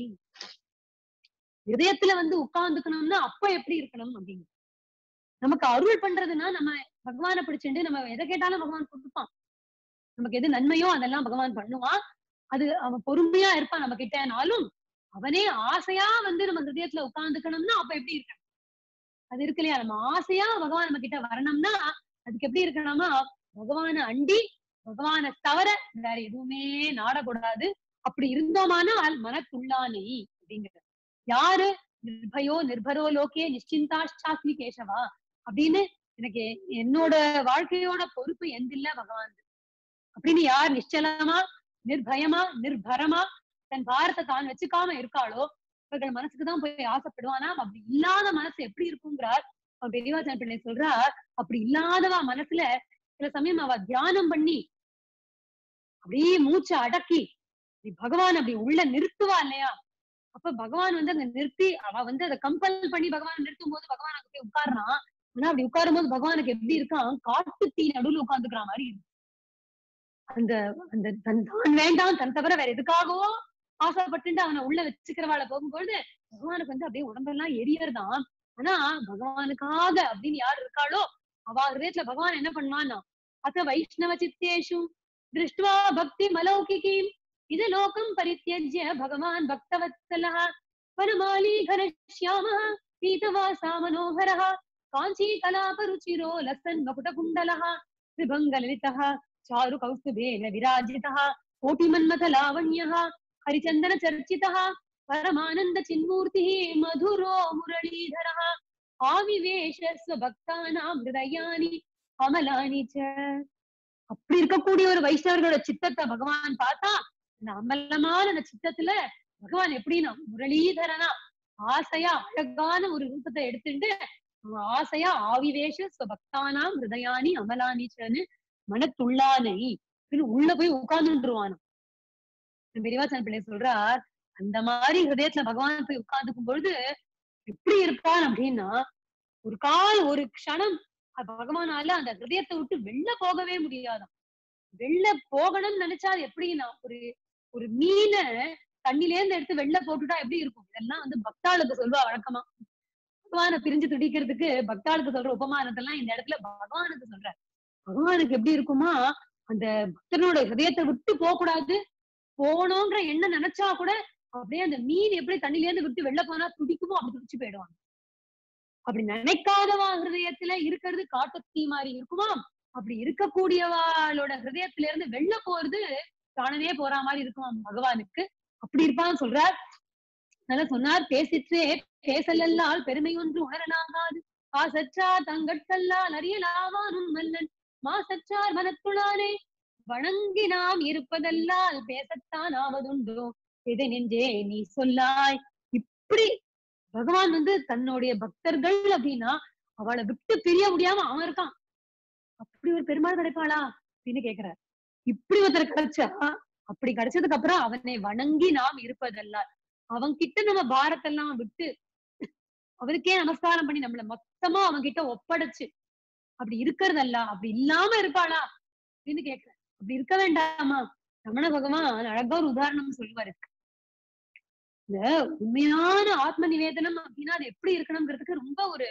இதயத்துல வந்து உட்கார்ந்துக்கணும்னா அப்ப எப்படி இருக்கணும் அப்படின்னு நமக்கு அருள் பண்றதுன்னா நம்ம பகவானை பிடிச்சிட்டு நம்ம எதை கேட்டாலும் பகவான் கொடுப்பான் நமக்கு எது நன்மையோ அதெல்லாம் பகவான் பண்ணுவான் அது அவன் பொறுமையா இருப்பான் நம்ம கிட்டனாலும் அவனே ஆசையா வந்து நம்ம ஹிருதயத்துல உட்கார்ந்துக்கணும்னா அப்ப எப்படி இருக்கணும் அது இருக்கு இல்லையா நம்ம ஆசையா பகவான் நம்ம கிட்ட வரணும்னா அதுக்கு எப்படி இருக்கணும்னா பகவானை அண்டி பகவானை தவிர வேற எதுவுமே நாடக்கூடாது அப்படி இருந்தோமானால் மனத்துள்ளானை அப்படிங்கிறது யாரு நிர்பயோ நிர்பரோ லோகே நிச்சிந்தாஷ்டாஸ்மி கேசவா அப்படின்னு எனக்கு என்னோட வாழ்க்கையோட பொறுப்பு எந்தில்ல பகவான் அப்படின்னு யார் நிச்சலமா நிர்பயமா நிர்பரமா தன் பாரத்தை தான் வச்சுக்காம இருக்காளோ இவர்கள் மனசுக்குதான் போய் ஆசைப்படுவானா அப்படி இல்லாத மனசு எப்படி இருக்குங்கிறார் அவன் பெரியவாச்சன் பிள்ளை சொல்றார் அப்படி இல்லாதவா மனசுல சில சமயம் அவ தியானம் பண்ணி அப்படியே மூச்சை அடக்கி பகவான் அப்படி உள்ள நிறுத்துவா இல்லையா அப்ப பகவான் வந்து அங்க நிறுத்தி அவ வந்து அதை கம்பல் பண்ணி பகவான் நிறுத்தும் போது பகவான் அங்க போய் உட்கார்றான் ஆனா அப்படி உட்காரும் போது பகவானுக்கு எப்படி இருக்கான் காட்டு தீ நடுவுல உட்கார்ந்துக்கிற மாதிரி இருக்கு அந்த அந்த தன் தான் வேண்டாம் தன் தவிர வேற எதுக்காகவோ ஆசைப்பட்டு அவனை உள்ள வச்சுக்கிறவாள போகும்பொழுது பகவானுக்கு வந்து அப்படியே உடம்பெல்லாம் எரியறதான் ஆனா பகவானுக்காக அப்படின்னு யார் இருக்காளோ அவ ஹிருதயத்துல பகவான் என்ன பண்ணுவான்னா அத்த வைஷ்ணவ சித்தேஷு திருஷ்டுவா பக்தி மலௌகிகீம் இது லோகம் பரித்தியஜ்ய பகவான் பக்தவத்சலः வனமாலி घनश्यामः पीतवासा मनोहरः काञ्ची कलापरुचिरो लसन् मकुटकुण्डलः त्रिभङ्गललितः चारु कौस्तुभेन विराजितः कोटिमन्मथलावण्यः हरिचन्दनचर्चितः परमानन्द चिन्मूर्तिः मधुरो मुरलीधरः आविवेश स्वभक्तानां हृदयानि அமலானி அப்படி இருக்கக்கூடிய ஒரு வைஷ்ணவர்களோட சித்தத்தை பகவான் பார்த்தா அந்த அமலமான அந்த சித்தத்துல பகவான் எப்படின்னா முரளீதரனா ஆசையா அழகான ஒரு ரூபத்தை எடுத்துட்டு அவன் ஆசையா ஆவிவேஷ ஸ்வபக்தானாம் ஹிருதயானி அமலானிச்சன்னு மனத்துள்ளானை உள்ள போய் உட்கார்ந்துருவானா பெரியவாச்சன் பிள்ளை சொல்றார் அந்த மாதிரி ஹிருதயத்துல பகவான் போய் உட்கார்ந்துக்கும் பொழுது எப்படி இருப்பான் அப்படின்னா ஒரு கால் ஒரு க்ஷணம் பகவானால அந்த ஹிருதயத்தை விட்டு வெளில போகவே முடியாதாம் வெளில போகணும்னு நினைச்சா அது எப்படின்னா ஒரு ஒரு மீனை தண்ணில இருந்து எடுத்து வெளில போட்டுட்டா எப்படி இருக்கும் இதெல்லாம் வந்து பக்தாளுக்கு சொல்லுவா வழக்கமா பகவானை பிரிஞ்சு துடிக்கிறதுக்கு பக்தாளுக்கு சொல்ற உபமானத்தெல்லாம் இந்த இடத்துல பகவானுக்கு சொல்ற பகவானுக்கு எப்படி இருக்குமா அந்த பக்தனோட ஹிருதயத்தை விட்டு போக கூடாது போகணுங்கிற எண்ணம் நினைச்சா கூட அப்படியே அந்த மீன் எப்படி தண்ணில இருந்து விட்டு வெளில போனா துடிக்குமோ அப்படி துடிச்சு போயிடுவாங்க அப்படி நினைக்காதவா ஹிருதயத்துல இருக்கிறது காட்டுத்தீ மாதிரி இருக்குமா அப்படி இருக்கக்கூடியவாளோட ஹிருதயத்துல இருந்து வெளில போறது தானவே போற மாதிரி இருக்குமா பகவானுக்கு அப்படி இருப்பான்னு சொல்றார் நல்லா சொன்னார் பேசிற்றே பேசலல்லால் பெருமை ஒன்று உணரலாகாது ஆசற்றா தங்கட்கல்லால் அறியலாவானும் மல்லன் மாசற்றார் மனத்துளானே வணங்கி நாம் இருப்பதல்லால் பேசத்தான் ஆவதுண்டோ எதை நெஞ்சே நீ சொல்லாய் இப்படி பகவான் வந்து தன்னுடைய பக்தர்கள் அப்படின்னா அவளை விட்டு பிரிய முடியாம அவன் இருக்கான் அப்படி ஒரு பெருமாள் கிடைப்பாளா அப்படின்னு கேக்குறார் இப்படி ஒருத்தர் கிடைச்சா அப்படி கிடைச்சதுக்கு அப்புறம் அவனை வணங்கி நாம் இருப்பதல்ல அவன் கிட்ட நம்ம பாரத்தெல்லாம் விட்டு அவருக்கே நமஸ்காரம் பண்ணி நம்மள மொத்தமா அவன் கிட்ட ஒப்படைச்சு அப்படி இருக்கிறதல்ல அப்படி இல்லாம இருப்பாளா அப்படின்னு கேக்குற அப்படி இருக்க வேண்டாமா ரமண பகவான் அழகா ஒரு உதாரணம் சொல்லுவாரு இந்த உண்மையான ஆத்ம நிவேதனம் அப்படின்னா அது எப்படி இருக்கணுங்கிறதுக்கு ரொம்ப ஒரு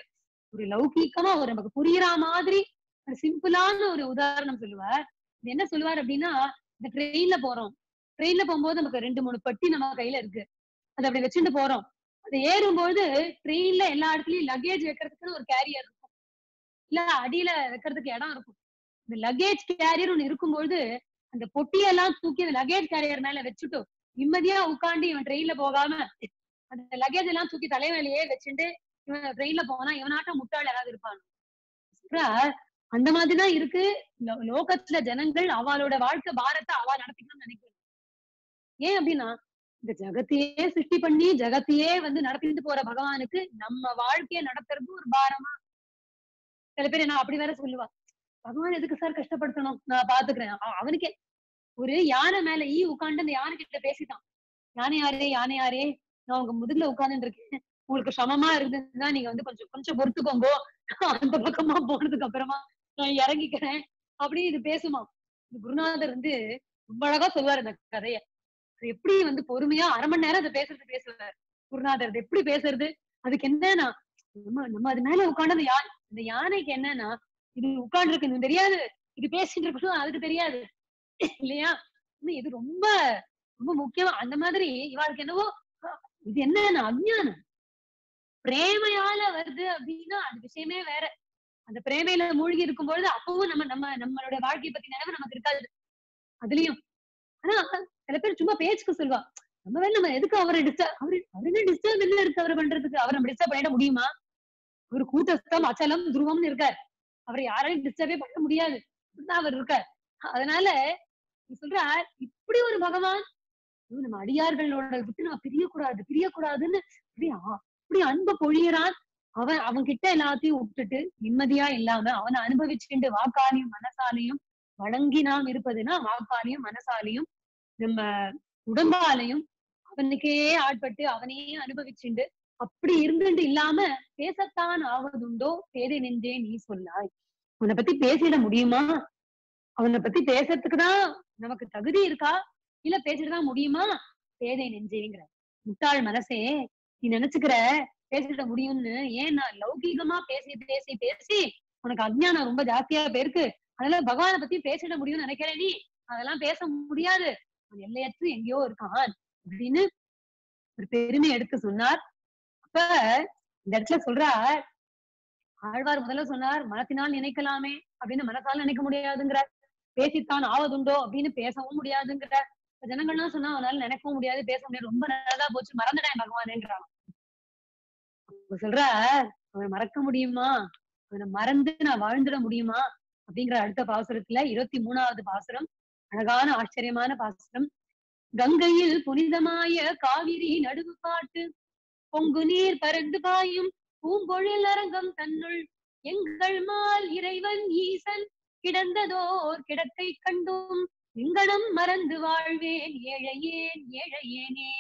ஒரு லௌகீகமா ஒரு நமக்கு புரியுற மாதிரி ஒரு சிம்பிளான ஒரு உதாரணம் சொல்லுவார் இது என்ன சொல்லுவார் அப்படின்னா இந்த ட்ரெயின்ல போறோம் ட்ரெயின்ல போகும்போது நமக்கு ரெண்டு மூணு பட்டி நம்ம கையில இருக்கு அதை அப்படி வச்சுட்டு போறோம் அது ஏறும்போது ட்ரெயின்ல எல்லா இடத்துலயும் லக்கேஜ் வைக்கிறதுக்குன்னு ஒரு கேரியர் இருக்கும் இல்ல அடியில வைக்கிறதுக்கு இடம் இருக்கும் இந்த லக்கேஜ் கேரியர் ஒண்ணு இருக்கும்போது அந்த பொட்டியெல்லாம் தூக்கி அந்த லக்கேஜ் கேரியர் மேல வச்சுட்டு நிம்மதியா உட்காந்து இவன் ட்ரெயின்ல போகாம அந்த லக்கேஜ் எல்லாம் தூக்கி தலைமையிலேயே வச்சுட்டு இவன் ட்ரெயின்ல போனா இவனாட்டம் முட்டாள் யாராவது இருப்பான் சொல்றா, அந்த மாதிரிதான் இருக்கு லோ- லோகத்துல ஜனங்கள் அவளோட வாழ்க்கை பாரத்தை அவ நடத்திக்கணும்னு நினைக்கிறேன் ஏன் அப்படின்னா இந்த ஜகத்தையே சிருஷ்டி பண்ணி ஜகத்தையே வந்து நடத்திட்டு போற பகவானுக்கு நம்ம வாழ்க்கைய நடத்துறது ஒரு பாரமா சில பேர் என்ன அப்படி வேற சொல்லுவா பகவான் எதுக்கு சார் கஷ்டப்படுத்தணும் நான் பாத்துக்கிறேன் அவ- அவனுக்கே ஒரு யானை மேல ஈ உட்கார்ந்து அந்த யானை கிட்ட பேசிட்டான் யானை யாரே யானை யாரே நான் உங்க முதுகுல உட்கார்ந்துட்டு இருக்கேன் உங்களுக்கு சமமா இருந்ததுன்னா நீங்க வந்து கொஞ்சம் கொஞ்சம் பொறுத்துக்கோங்க அந்த பக்கமா போனதுக்கு அப்புறமா நான் இறங்கிக்கிறேன் அப்படி இது பேசுமா இந்த குருநாதர் வந்து ரொம்ப அழகா சொல்லுவாரு இந்த கதைய அது எப்படி வந்து பொறுமையா அரை மணி நேரம் அதை பேசுறது பேசுவார் குருநாதர் அது எப்படி பேசுறது அதுக்கு என்னன்னா நம்ம நம்ம அது மேல உட்கார்ந்தது யானை இந்த யானைக்கு என்னன்னா இது உட்கார்ந்து இருக்கு எனக்கு தெரியாது இது பேசிட்டு இருக்கணும் அதுக்கு தெரியாது இல்லையா இன்னும் இது ரொம்ப ரொம்ப முக்கியமா அந்த மாதிரி இவாளுக்கு என்னவோ அஹ், இது என்னன்னா அஞ்ஞானம் பிரேமையால வருது அப்படின்னா அது விஷயமே வேற அந்த பிரேமையில மூழ்கி இருக்கும் பொழுது அப்பவும் நம்ம நம்ம நம்மளோட வாழ்க்கையை பத்தி நினைவு நமக்கு இருக்காது அதுலயும் ஆனா சில பேர் சும்மா பேச்சுக்கு சொல்லுவா நம்ம வேலை நம்ம எதுக்கு அவரை டிஸ்டர்ப் அவரு அவரு என்ன டிஸ்டர்ப் என்ன இருக்கு அவரை பண்றதுக்கு அவரை நம்ம டிஸ்டர்ப் பண்ணிட முடியுமா ஒரு கூட்டஸ்தம் அச்சலம் துருவம்னு இருக்கார் அவரை யாராலையும் டிஸ்டர்பே பண்ண முடியாது அப்படிதான் அவர் இருக்கார் அதனால நீ சொல்ற இப்படி ஒரு பகவான் ஐயோ, நம்ம அடியார்களோட விட்டு நம்ம பிரியக்கூடாது பிரியக்கூடாதுன்னு அப்படி ஆ- அப்படி அன்பு பொழியறான் அவன் அவன் கிட்ட எல்லாத்தையும் விட்டுட்டு நிம்மதியா இல்லாம அவனை அனுபவிச்சுட்டு வாக்காலையும் மனசாலையும் வணங்கி நாம் இருப்பதுன்னா வாக்காலையும் மனசாலையும் நம்ம உடம்பாலையும் அவனுக்கே ஆட்பட்டு அவனையே அனுபவிச்சுண்டு அப்படி இருந்துட்டு இல்லாம பேசத்தான் ஆவதுண்டோ பேதை நெஞ்சே நீ சொன்னாய் உன்னை பத்தி பேசிட முடியுமா அவனை பத்தி பேசுறதுக்கு தான் நமக்கு தகுதி இருக்கா இல்ல பேசிட்டுதான் முடியுமா பேதை நெஞ்சேங்கிற முட்டாள் மனசே நீ நினைச்சுக்கிற பேசிட முடியும்னு ஏன்னா லௌகீகமா பேசி பேசி பேசி உனக்கு அஜ்ஞானம் ரொம்ப ஜாஸ்தியா போயிருக்கு அதனால பகவானை பத்தி பேசிட முடியும்னு நினைக்கிற நீ அதெல்லாம் பேச முடியாது அவன் எல்லையற்று எங்கேயோ இருக்கான் அப்படின்னு ஒரு பெருமை எடுத்து சொன்னார் அப்ப இந்த இடத்துல சொல்றார் ஆழ்வார் முதல்ல சொன்னார் மனத்தினால் நினைக்கலாமே அப்படின்னு மனசால நினைக்க முடியாதுங்கிறார் பேசித்தான் ஆவதுண்டோ அப்படின்னு பேசவும் முடியாதுங்கிறார் இப்ப ஜனங்கள்லாம் சொன்னா அவனால நினைக்கவும் முடியாது பேச முடியாது ரொம்ப நல்லதா போச்சு மறந்துட்டேன் பகவான்ன்றான் அப்ப சொல்றார் அவனை மறக்க முடியுமா அவனை மறந்து நான் வாழ்ந்துட முடியுமா அப்படிங்கிற அடுத்த பாசுரத்துல இருபத்தி மூணாவது பாசுரம் அழகான ஆச்சரியமான பாசுரம் கங்கையில் புனிதமாய காவிரி நடுவு பாட்டு பொங்கு நீர் பறந்து பாயும் பூம்பொழில் அரங்கம் தன்னுள் எங்கள் மால் இறைவன் ஈசன் கிடந்ததோர் கிடக்கை கண்டும் எங்கனம் மறந்து வாழ்வேன் ஏழையேன் ஏழையேனே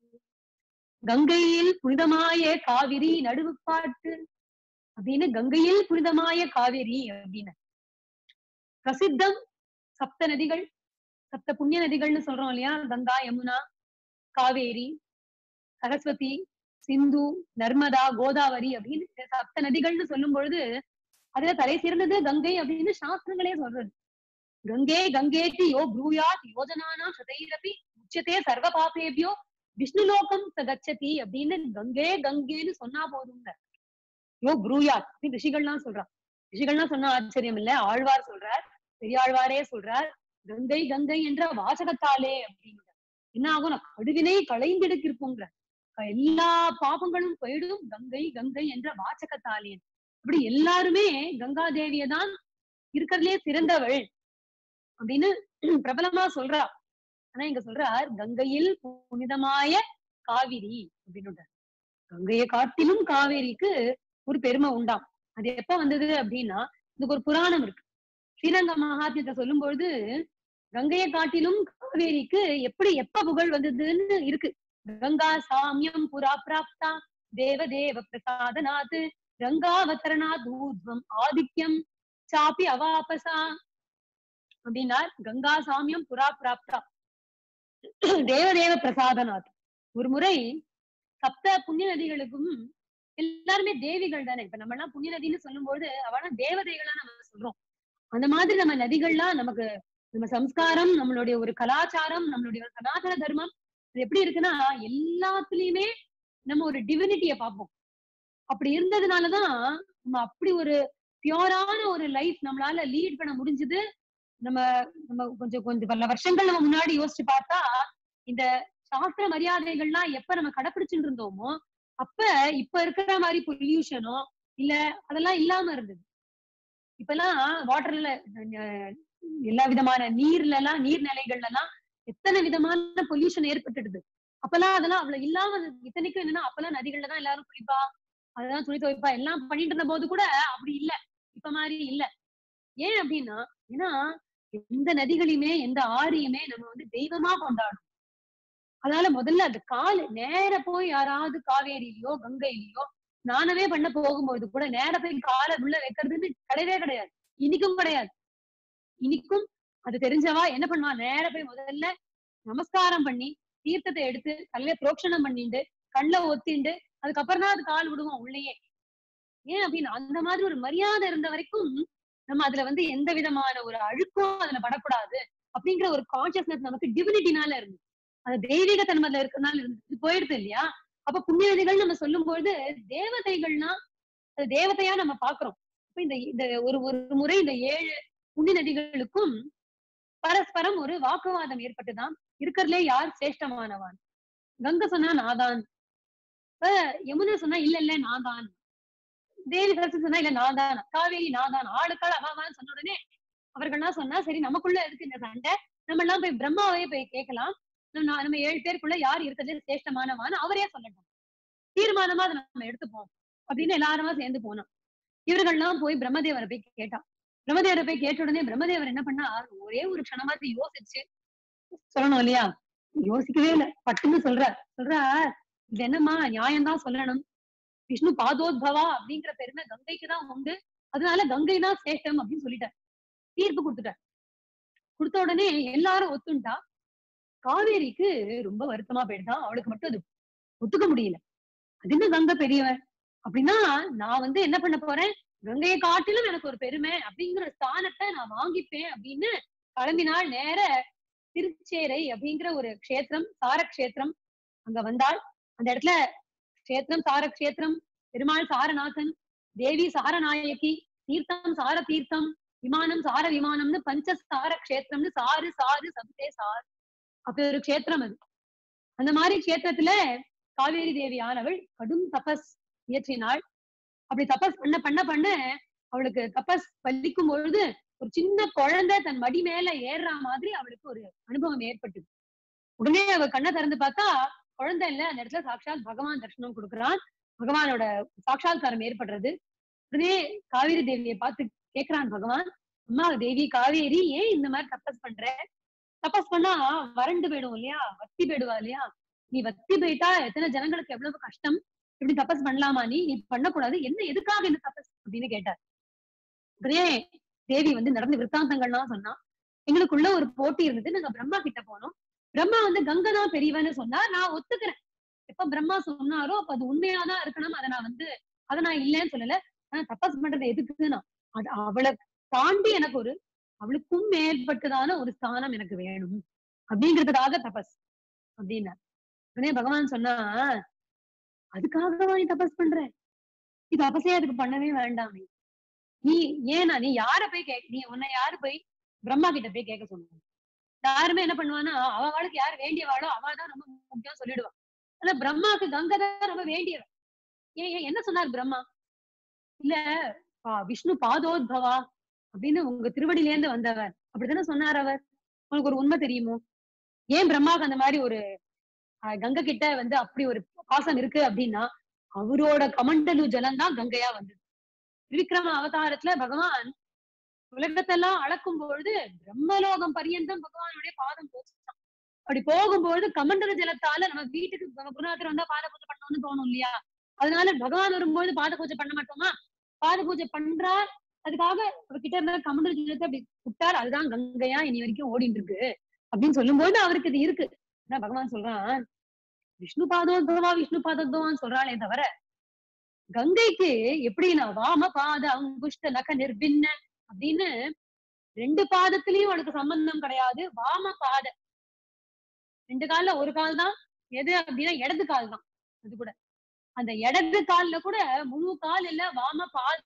கங்கையில் புனிதமாய காவிரி நடுவு பாட்டு அப்படின்னு கங்கையில் புனிதமாய காவிரி அப்படின்னு பிரசித்தம் சப்த நதிகள் சப்த புண்ணிய நதிகள்னு சொல்றோம் இல்லையா கங்கா யமுனா காவேரி சரஸ்வதி சிந்து நர்மதா கோதாவரி அப்படின்னு இந்த சப்த நதிகள்னு சொல்லும் பொழுது அதுல தலை சிறந்தது கங்கை அப்படின்னு சாஸ்திரங்களே சொல்றது கங்கே கங்கேதி யோ ப்ரூயாத் யோஜனானா சதைரபி உச்சதே சர்வ பாபேபியோ விஷ்ணுலோகம் ச கச்சதி அப்படின்னு கங்கே கங்கேன்னு சொன்னா போதுங்க யோ ப்ரூயாத் அப்படின்னு ரிஷிகள்லாம் சொல்றா ரிஷிகள்லாம் சொன்னா ஆச்சரியம் இல்ல ஆழ்வார் சொல்றார் பெரியாழ்வாரே சொல்றார் கங்கை கங்கை என்ற வாசகத்தாலே அப்படிங்கிற என்ன ஆகும் நான் கடுவினை களைந்தெடுக்கிருப்போங்கிற எல்லா பாபங்களும் போயிடும் கங்கை கங்கை என்ற வாசகத்தாலே அப்படி எல்லாருமே கங்கா தேவியை தான் இருக்கிறதுலே சிறந்தவள் அப்படின்னு பிரபலமா சொல்றா ஆனா இங்க சொல்றார் கங்கையில் புனிதமாய காவிரி அப்படின்னு கங்கையை காட்டிலும் காவேரிக்கு ஒரு பெருமை உண்டாம் அது எப்ப வந்தது அப்படின்னா இதுக்கு ஒரு புராணம் இருக்கு ஸ்ரீரங்க மகாத்மியத்தை சொல்லும் பொழுது கங்கையை காட்டிலும் காவேரிக்கு எப்படி எப்ப புகழ் வந்ததுன்னு இருக்கு கங்கா சாமியம் புரா பிராப்தா தேவதேவ பிரசாதனாத் கங்காவதரணாத் ஊர்வம் ஆதித்யம் சாப்பி அவாபசா அப்படின்னா கங்கா சாமியம் புரா பிராப்தா தேவதேவ பிரசாதனாத் ஒரு முறை சப்த புண்ணிய நதிகளுக்கும் எல்லாருமே தேவிகள் தானே இப்ப நம்ம எல்லாம் புண்ணிய நதின்னு சொல்லும்போது அவெல்லாம் தேவதைகளா நம்ம சொல்றோம் அந்த மாதிரி நம்ம நதிகள்லாம் நமக்கு நம்ம சம்ஸ்காரம் நம்மளுடைய ஒரு கலாச்சாரம் நம்மளுடைய ஒரு சனாதன தர்மம் இது எப்படி இருக்குன்னா எல்லாத்துலயுமே நம்ம ஒரு டிவினிட்டிய பார்ப்போம் அப்படி இருந்ததுனாலதான் நம்ம அப்படி ஒரு பியூரான ஒரு லைஃப் நம்மளால லீட் பண்ண முடிஞ்சது நம்ம நம்ம கொஞ்சம் கொஞ்சம் பல வருஷங்கள் நம்ம முன்னாடி யோசிச்சு பார்த்தா இந்த சாஸ்திர மரியாதைகள்லாம் எப்ப நம்ம கடைபிடிச்சுட்டு இருந்தோமோ அப்ப இப்ப இருக்கிற மாதிரி பொல்யூஷனோ இல்ல அதெல்லாம் இல்லாம இருந்தது இப்பெல்லாம் வாட்டர்ல எல்லா விதமான நீர்ல எல்லாம் நீர்நிலைகள்ல எல்லாம் எத்தனை விதமான பொல்யூஷன் ஏற்பட்டுடுது அப்பெல்லாம் அதெல்லாம் அவ்வளவு இல்லாம இருந்தது. இத்தனைக்கும் என்னன்னா அப்பெல்லாம் நதிகள்ல தான் எல்லாரும் குளிப்பா அதெல்லாம் துணி துவைப்பா எல்லாம் பண்ணிட்டு இருந்த போது கூட அப்படி இல்ல இப்ப மாதிரி இல்ல ஏன் அப்படின்னா ஏன்னா எந்த நதிகளையுமே எந்த ஆறையுமே நம்ம வந்து தெய்வமா கொண்டாடணும் அதனால முதல்ல அந்த கால் நேர போய் யாராவது காவேரியிலயோ கங்கையிலயோ ஸ்நானமே பண்ண போகும்போது கூட நேர போய் காலை உள்ள வைக்கிறதுன்னு கிடையவே கிடையாது இன்னைக்கும் கிடையாது இன்னைக்கும் அது தெரிஞ்சவா என்ன பண்ணுவா நேர போய் முதல்ல நமஸ்காரம் பண்ணி தீர்த்தத்தை எடுத்து தலையில புரோக்ஷணம் பண்ணிட்டு கண்ணுல ஒத்திண்டு அதுக்கப்புறம் தான் அது கால் விடுவோம் உள்ளேயே ஏன் அப்படின்னா அந்த மாதிரி ஒரு மரியாதை இருந்த வரைக்கும் நம்ம அதுல வந்து எந்த விதமான ஒரு அழுக்கும் அதுல படக்கூடாது அப்படிங்கிற ஒரு கான்சியஸ்னஸ் நமக்கு டிவினிட்டினால இருந்து அது தெய்வீக தன்மையில இருக்கிறதுனால இருந்து இது போயிடுது இல்லையா அப்ப புண்ணியதிகள் நம்ம சொல்லும்போது தேவதைகள்னா அது தேவதையா நம்ம பாக்குறோம் இப்ப இந்த இந்த ஒரு ஒரு முறை இந்த ஏழு புண்ணிய நதிகளுக்கும் பரஸ்பரம் ஒரு வாக்குவாதம் ஏற்பட்டுதான் இருக்கிறதுலே யார் சிரேஷ்டமானவான் கங்கை சொன்னா நாதான் இப்ப யமுனை சொன்னா இல்ல இல்ல நான் தான் தேவி சரஸ்வதி சொன்னா இல்ல நான் தான் காவேரி நான் தான் ஆளுக்காள் அவாவான்னு சொன்ன உடனே அவர்கள்லாம் சொன்னா சரி நமக்குள்ள எதுக்கு இந்த சண்டை நம்ம எல்லாம் போய் பிரம்மாவே போய் கேட்கலாம் நம்ம நம்ம ஏழு பேருக்குள்ள யார் இருக்கிறதுல சிரேஷ்டமானவான்னு அவரே சொல்லட்டும் தீர்மானமா அதை நம்ம எடுத்துப்போம் அப்படின்னு எல்லாருமா சேர்ந்து போனோம் இவர்கள்லாம் போய் பிரம்மதேவரை போய் கேட்டா பிரம்மதேவரை போய் கேட்ட உடனே பிரம்மதேவர் என்ன பண்ணா ஒரே ஒரு க்ஷணமாச்சு யோசிச்சு சொல்லணும் இல்லையா யோசிக்கவே இல்ல பட்டுன்னு சொல்ற சொல்ற இது என்னம்மா நியாயம்தான் சொல்லணும் விஷ்ணு பாதோத்பவா அப்படிங்கிற பெருமை கங்கைக்கு தான் உண்டு அதனால கங்கை தான் சேஷ்டம் அப்படின்னு சொல்லிட்டார் தீர்ப்பு கொடுத்துட்டார் கொடுத்த உடனே எல்லாரும் ஒத்துண்டா காவேரிக்கு ரொம்ப வருத்தமா போயிடுதான் அவளுக்கு மட்டும் அது ஒத்துக்க முடியல அது என்ன கங்கை பெரியவன் அப்படின்னா நான் வந்து என்ன பண்ண போறேன் கங்கையை காட்டிலும் எனக்கு ஒரு பெருமை அப்படிங்கிற ஸ்தானத்தை நான் வாங்கிப்பேன் அப்படின்னு கிளம்பினாள் நேர திருச்சேரை அப்படிங்கிற ஒரு க்ஷேத்திரம் சார க்ஷேத்திரம் அங்க வந்தாள் அந்த இடத்துல க்ஷேத்திரம் சார க்ஷேத்திரம் பெருமாள் சாரநாதன் தேவி சாரநாயகி தீர்த்தம் சார தீர்த்தம் விமானம் சார விமானம்னு பஞ்ச சார க்ஷேத்திரம்னு சாரு சாரு சப்தே சார் அப்படி ஒரு க்ஷேத்திரம் அது அந்த மாதிரி க்ஷேத்திரத்துல காவேரி தேவி ஆனவள் கடும் தபஸ் இயற்றினாள் அப்படி தபஸ் பண்ண பண்ண பண்ண அவளுக்கு தபஸ் பலிக்கும் பொழுது ஒரு சின்ன குழந்தை தன் மடி மேல ஏறுற மாதிரி அவளுக்கு ஒரு அனுபவம் ஏற்பட்டது உடனே அவ கண்ணை திறந்து பார்த்தா குழந்தை இல்ல அந்த இடத்துல சாட்சாத் பகவான் தரிசனம் கொடுக்குறான் பகவானோட சாட்சாத்காரம் ஏற்படுறது உடனே காவேரி தேவியை பார்த்து கேக்குறான் பகவான் அம்மா தேவி காவேரி ஏன் இந்த மாதிரி தபஸ் பண்ற தபஸ் பண்ணா வறண்டு போயிடும் இல்லையா வத்தி போயிடுவா இல்லையா நீ வத்தி போயிட்டா எத்தனை ஜனங்களுக்கு எவ்வளவு கஷ்டம் இப்படி தபஸ் பண்ணலாமா நீ நீ பண்ணக்கூடாது என்ன எதுக்காக இந்த தபஸ் அப்படின்னு கேட்டார் உடனே தேவி வந்து நடந்த விற்த்தாந்தங்கள்லாம் சொன்னா எங்களுக்குள்ள ஒரு போட்டி இருந்தது நாங்க பிரம்மா கிட்ட போனோம் பிரம்மா வந்து கங்கை தான் பெரியவன்னு சொன்னா நான் ஒத்துக்கிறேன் எப்ப பிரம்மா சொன்னாரோ அப்ப அது உண்மையாதான் இருக்கணும் அதை நான் வந்து அதை நான் இல்லைன்னு சொல்லல ஆனா தபஸ் பண்றது எதுக்குன்னா அது அவளை தாண்டி எனக்கு ஒரு அவளுக்கும் மேற்பட்டதான ஒரு ஸ்தானம் எனக்கு வேணும் அப்படிங்கிறதுக்காக தபஸ் அப்படின்னா உடனே பகவான் சொன்னா அதுக்காகவா நீ தபஸ் பண்ற நீ தபஸே அதுக்கு பண்ணவே வேண்டாமே நீ ஏன்னா நீ யார போய் கே நீ உன்னை யாரு போய் பிரம்மா கிட்ட போய் கேட்க சொன்ன யாருமே என்ன பண்ணுவான்னா அவ அவளுக்கு யார் வேண்டியவாளோ அவள் தான் ரொம்ப முக்கியம் சொல்லிடுவான் ஆனா பிரம்மாக்கு கங்கை தான் ரொம்ப வேண்டியவன் ஏன் ஏன் என்ன சொன்னார் பிரம்மா இல்ல பா விஷ்ணு பாதோத்பவா அப்படின்னு உங்க திருவடியில இருந்து வந்தவர் அப்படித்தானே சொன்னார் அவர் உனக்கு ஒரு உண்மை தெரியுமோ ஏன் பிரம்மாக்கு அந்த மாதிரி ஒரு ஆஹ், கங்கை கிட்ட வந்து அப்படி ஒரு பாசம் இருக்கு அப்படின்னா அவரோட கமண்டலு ஜலம் தான் கங்கையா வந்தது விக்ரம அவதாரத்துல பகவான் உலகத்தெல்லாம் அளக்கும் பொழுது பிரம்மலோகம் பரியந்தம் பகவானுடைய பாதம் போச்சுட்டான் அப்படி போகும்பொழுது கமண்டல ஜலத்தால நம்ம வீட்டுக்கு நம்ம குருநாதர் வந்தா பாத பூஜை பண்ணணும்னு தோணும் இல்லையா அதனால பகவான் வரும்போது பாத பூஜை பண்ண மாட்டோமா பாத பூஜை பண்றார் அதுக்காக அவர்கிட்ட இருந்த கமண்டல ஜலத்தை அப்படி விட்டார் அதுதான் கங்கையா இனி வரைக்கும் ஓடிட்டு இருக்கு அப்படின்னு சொல்லும்போது அவருக்கு இது இருக்கு ஆனா பகவான் சொல்றான் விஷ்ணு பாதோத்பவா விஷ்ணு பாதோத்பவான்னு சொல்றாளே தவிர கங்கைக்கு எப்படின்னா வாம பாத அங்குஷ்ட நக நிர்பின்ன அப்படின்னு ரெண்டு பாதத்திலயும் அவளுக்கு சம்பந்தம் கிடையாது வாம பாத ரெண்டு கால்ல ஒரு கால் தான் எது அப்படின்னா இடது கால் தான் அது கூட அந்த இடது கால்ல கூட முழு கால் இல்ல வாம பாத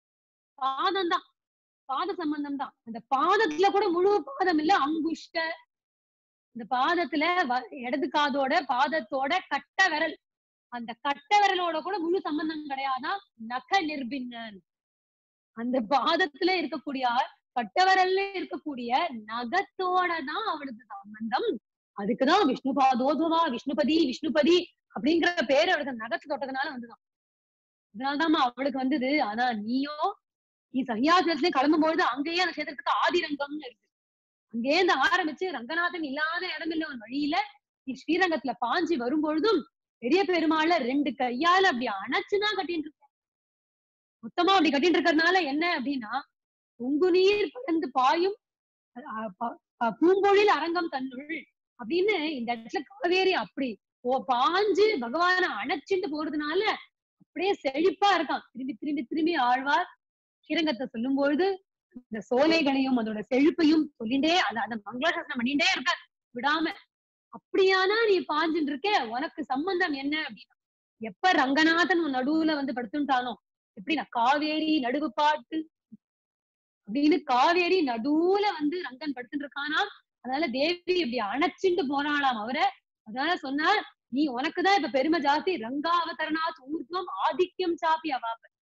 பாதம் தான் பாத சம்பந்தம் தான் அந்த பாதத்துல கூட முழு பாதம் இல்ல அங்குஷ்ட இந்த பாதத்துல வ- இடது காதோட பாதத்தோட கட்ட விரல் அந்த கட்ட விரலோட கூட முழு சம்பந்தம் கிடையாதான் நக நிர்பின்னன் அந்த பாதத்துல இருக்கக்கூடிய கட்ட விரல்ல இருக்கக்கூடிய நகத்தோட தான் அவளுக்கு சம்பந்தம் அதுக்குதான் விஷ்ணு பாதோதுவா விஷ்ணுபதி விஷ்ணுபதி அப்படிங்கிற பேரு அவளுக்கு நகத்து தொட்டதுனால வந்துதான் அதனாலதான் அவளுக்கு வந்தது ஆனா நீயோ நீ சன்னியாசத்துல கிளம்பும்பொழுது அங்கேயே அந்த கஷேத்திரத்துக்கு ஆதிரங்கம்னு இருக்கு அங்கேயே இருந்து ஆரம்பிச்சு ரங்கநாதன் இல்லாத இடமில்ல ஒரு வழியில நீ ஸ்ரீரங்கத்துல பாஞ்சு வரும்பொழுதும் பெரிய பெருமாளை ரெண்டு கையால அப்படி அணைச்சுதான் கட்டிட்டு இருக்க மொத்தமா அப்படி கட்டிட்டு இருக்கறதுனால என்ன அப்படின்னா பொங்கு நீர் பறந்து பாயும் அஹ் ப- அஹ் பூம்பொழில் அரங்கம் தன்னுள் அப்படின்னு இந்த இடத்துல காவேரி அப்படி ஓ பாஞ்சு பகவான அணைச்சிட்டு போறதுனால அப்படியே செழிப்பா இருக்கான் திரும்பி திரும்பி திரும்பி ஆழ்வார் ஸ்ரீரங்கத்தை சொல்லும் பொழுது இந்த சோலைகளையும் அதோட செழிப்பையும் சொல்லிண்டே அந்த அந்த மங்களாசாசனம் பண்ணிட்டே இருக்க விடாம அப்படியானா நீ பாஞ்சுட்டு இருக்க உனக்கு சம்பந்தம் என்ன அப்படின்னா எப்ப ரங்கநாதன் உன் நடுவுல வந்து படுத்துட்டானோ எப்படின்னா காவேரி நடுவு பாட்டு அப்படின்னு காவேரி நடுவுல வந்து ரங்கன் படுத்துட்டு இருக்கானா அதனால தேவி இப்படி அணைச்சிட்டு போனாளாம் அவரை அதனால சொன்னார் நீ உனக்குதான் இப்ப பெருமை ஜாஸ்தி ரங்காவதரணாத் ஊர்துவம் ஆதித்யம் சாப்பி அவாப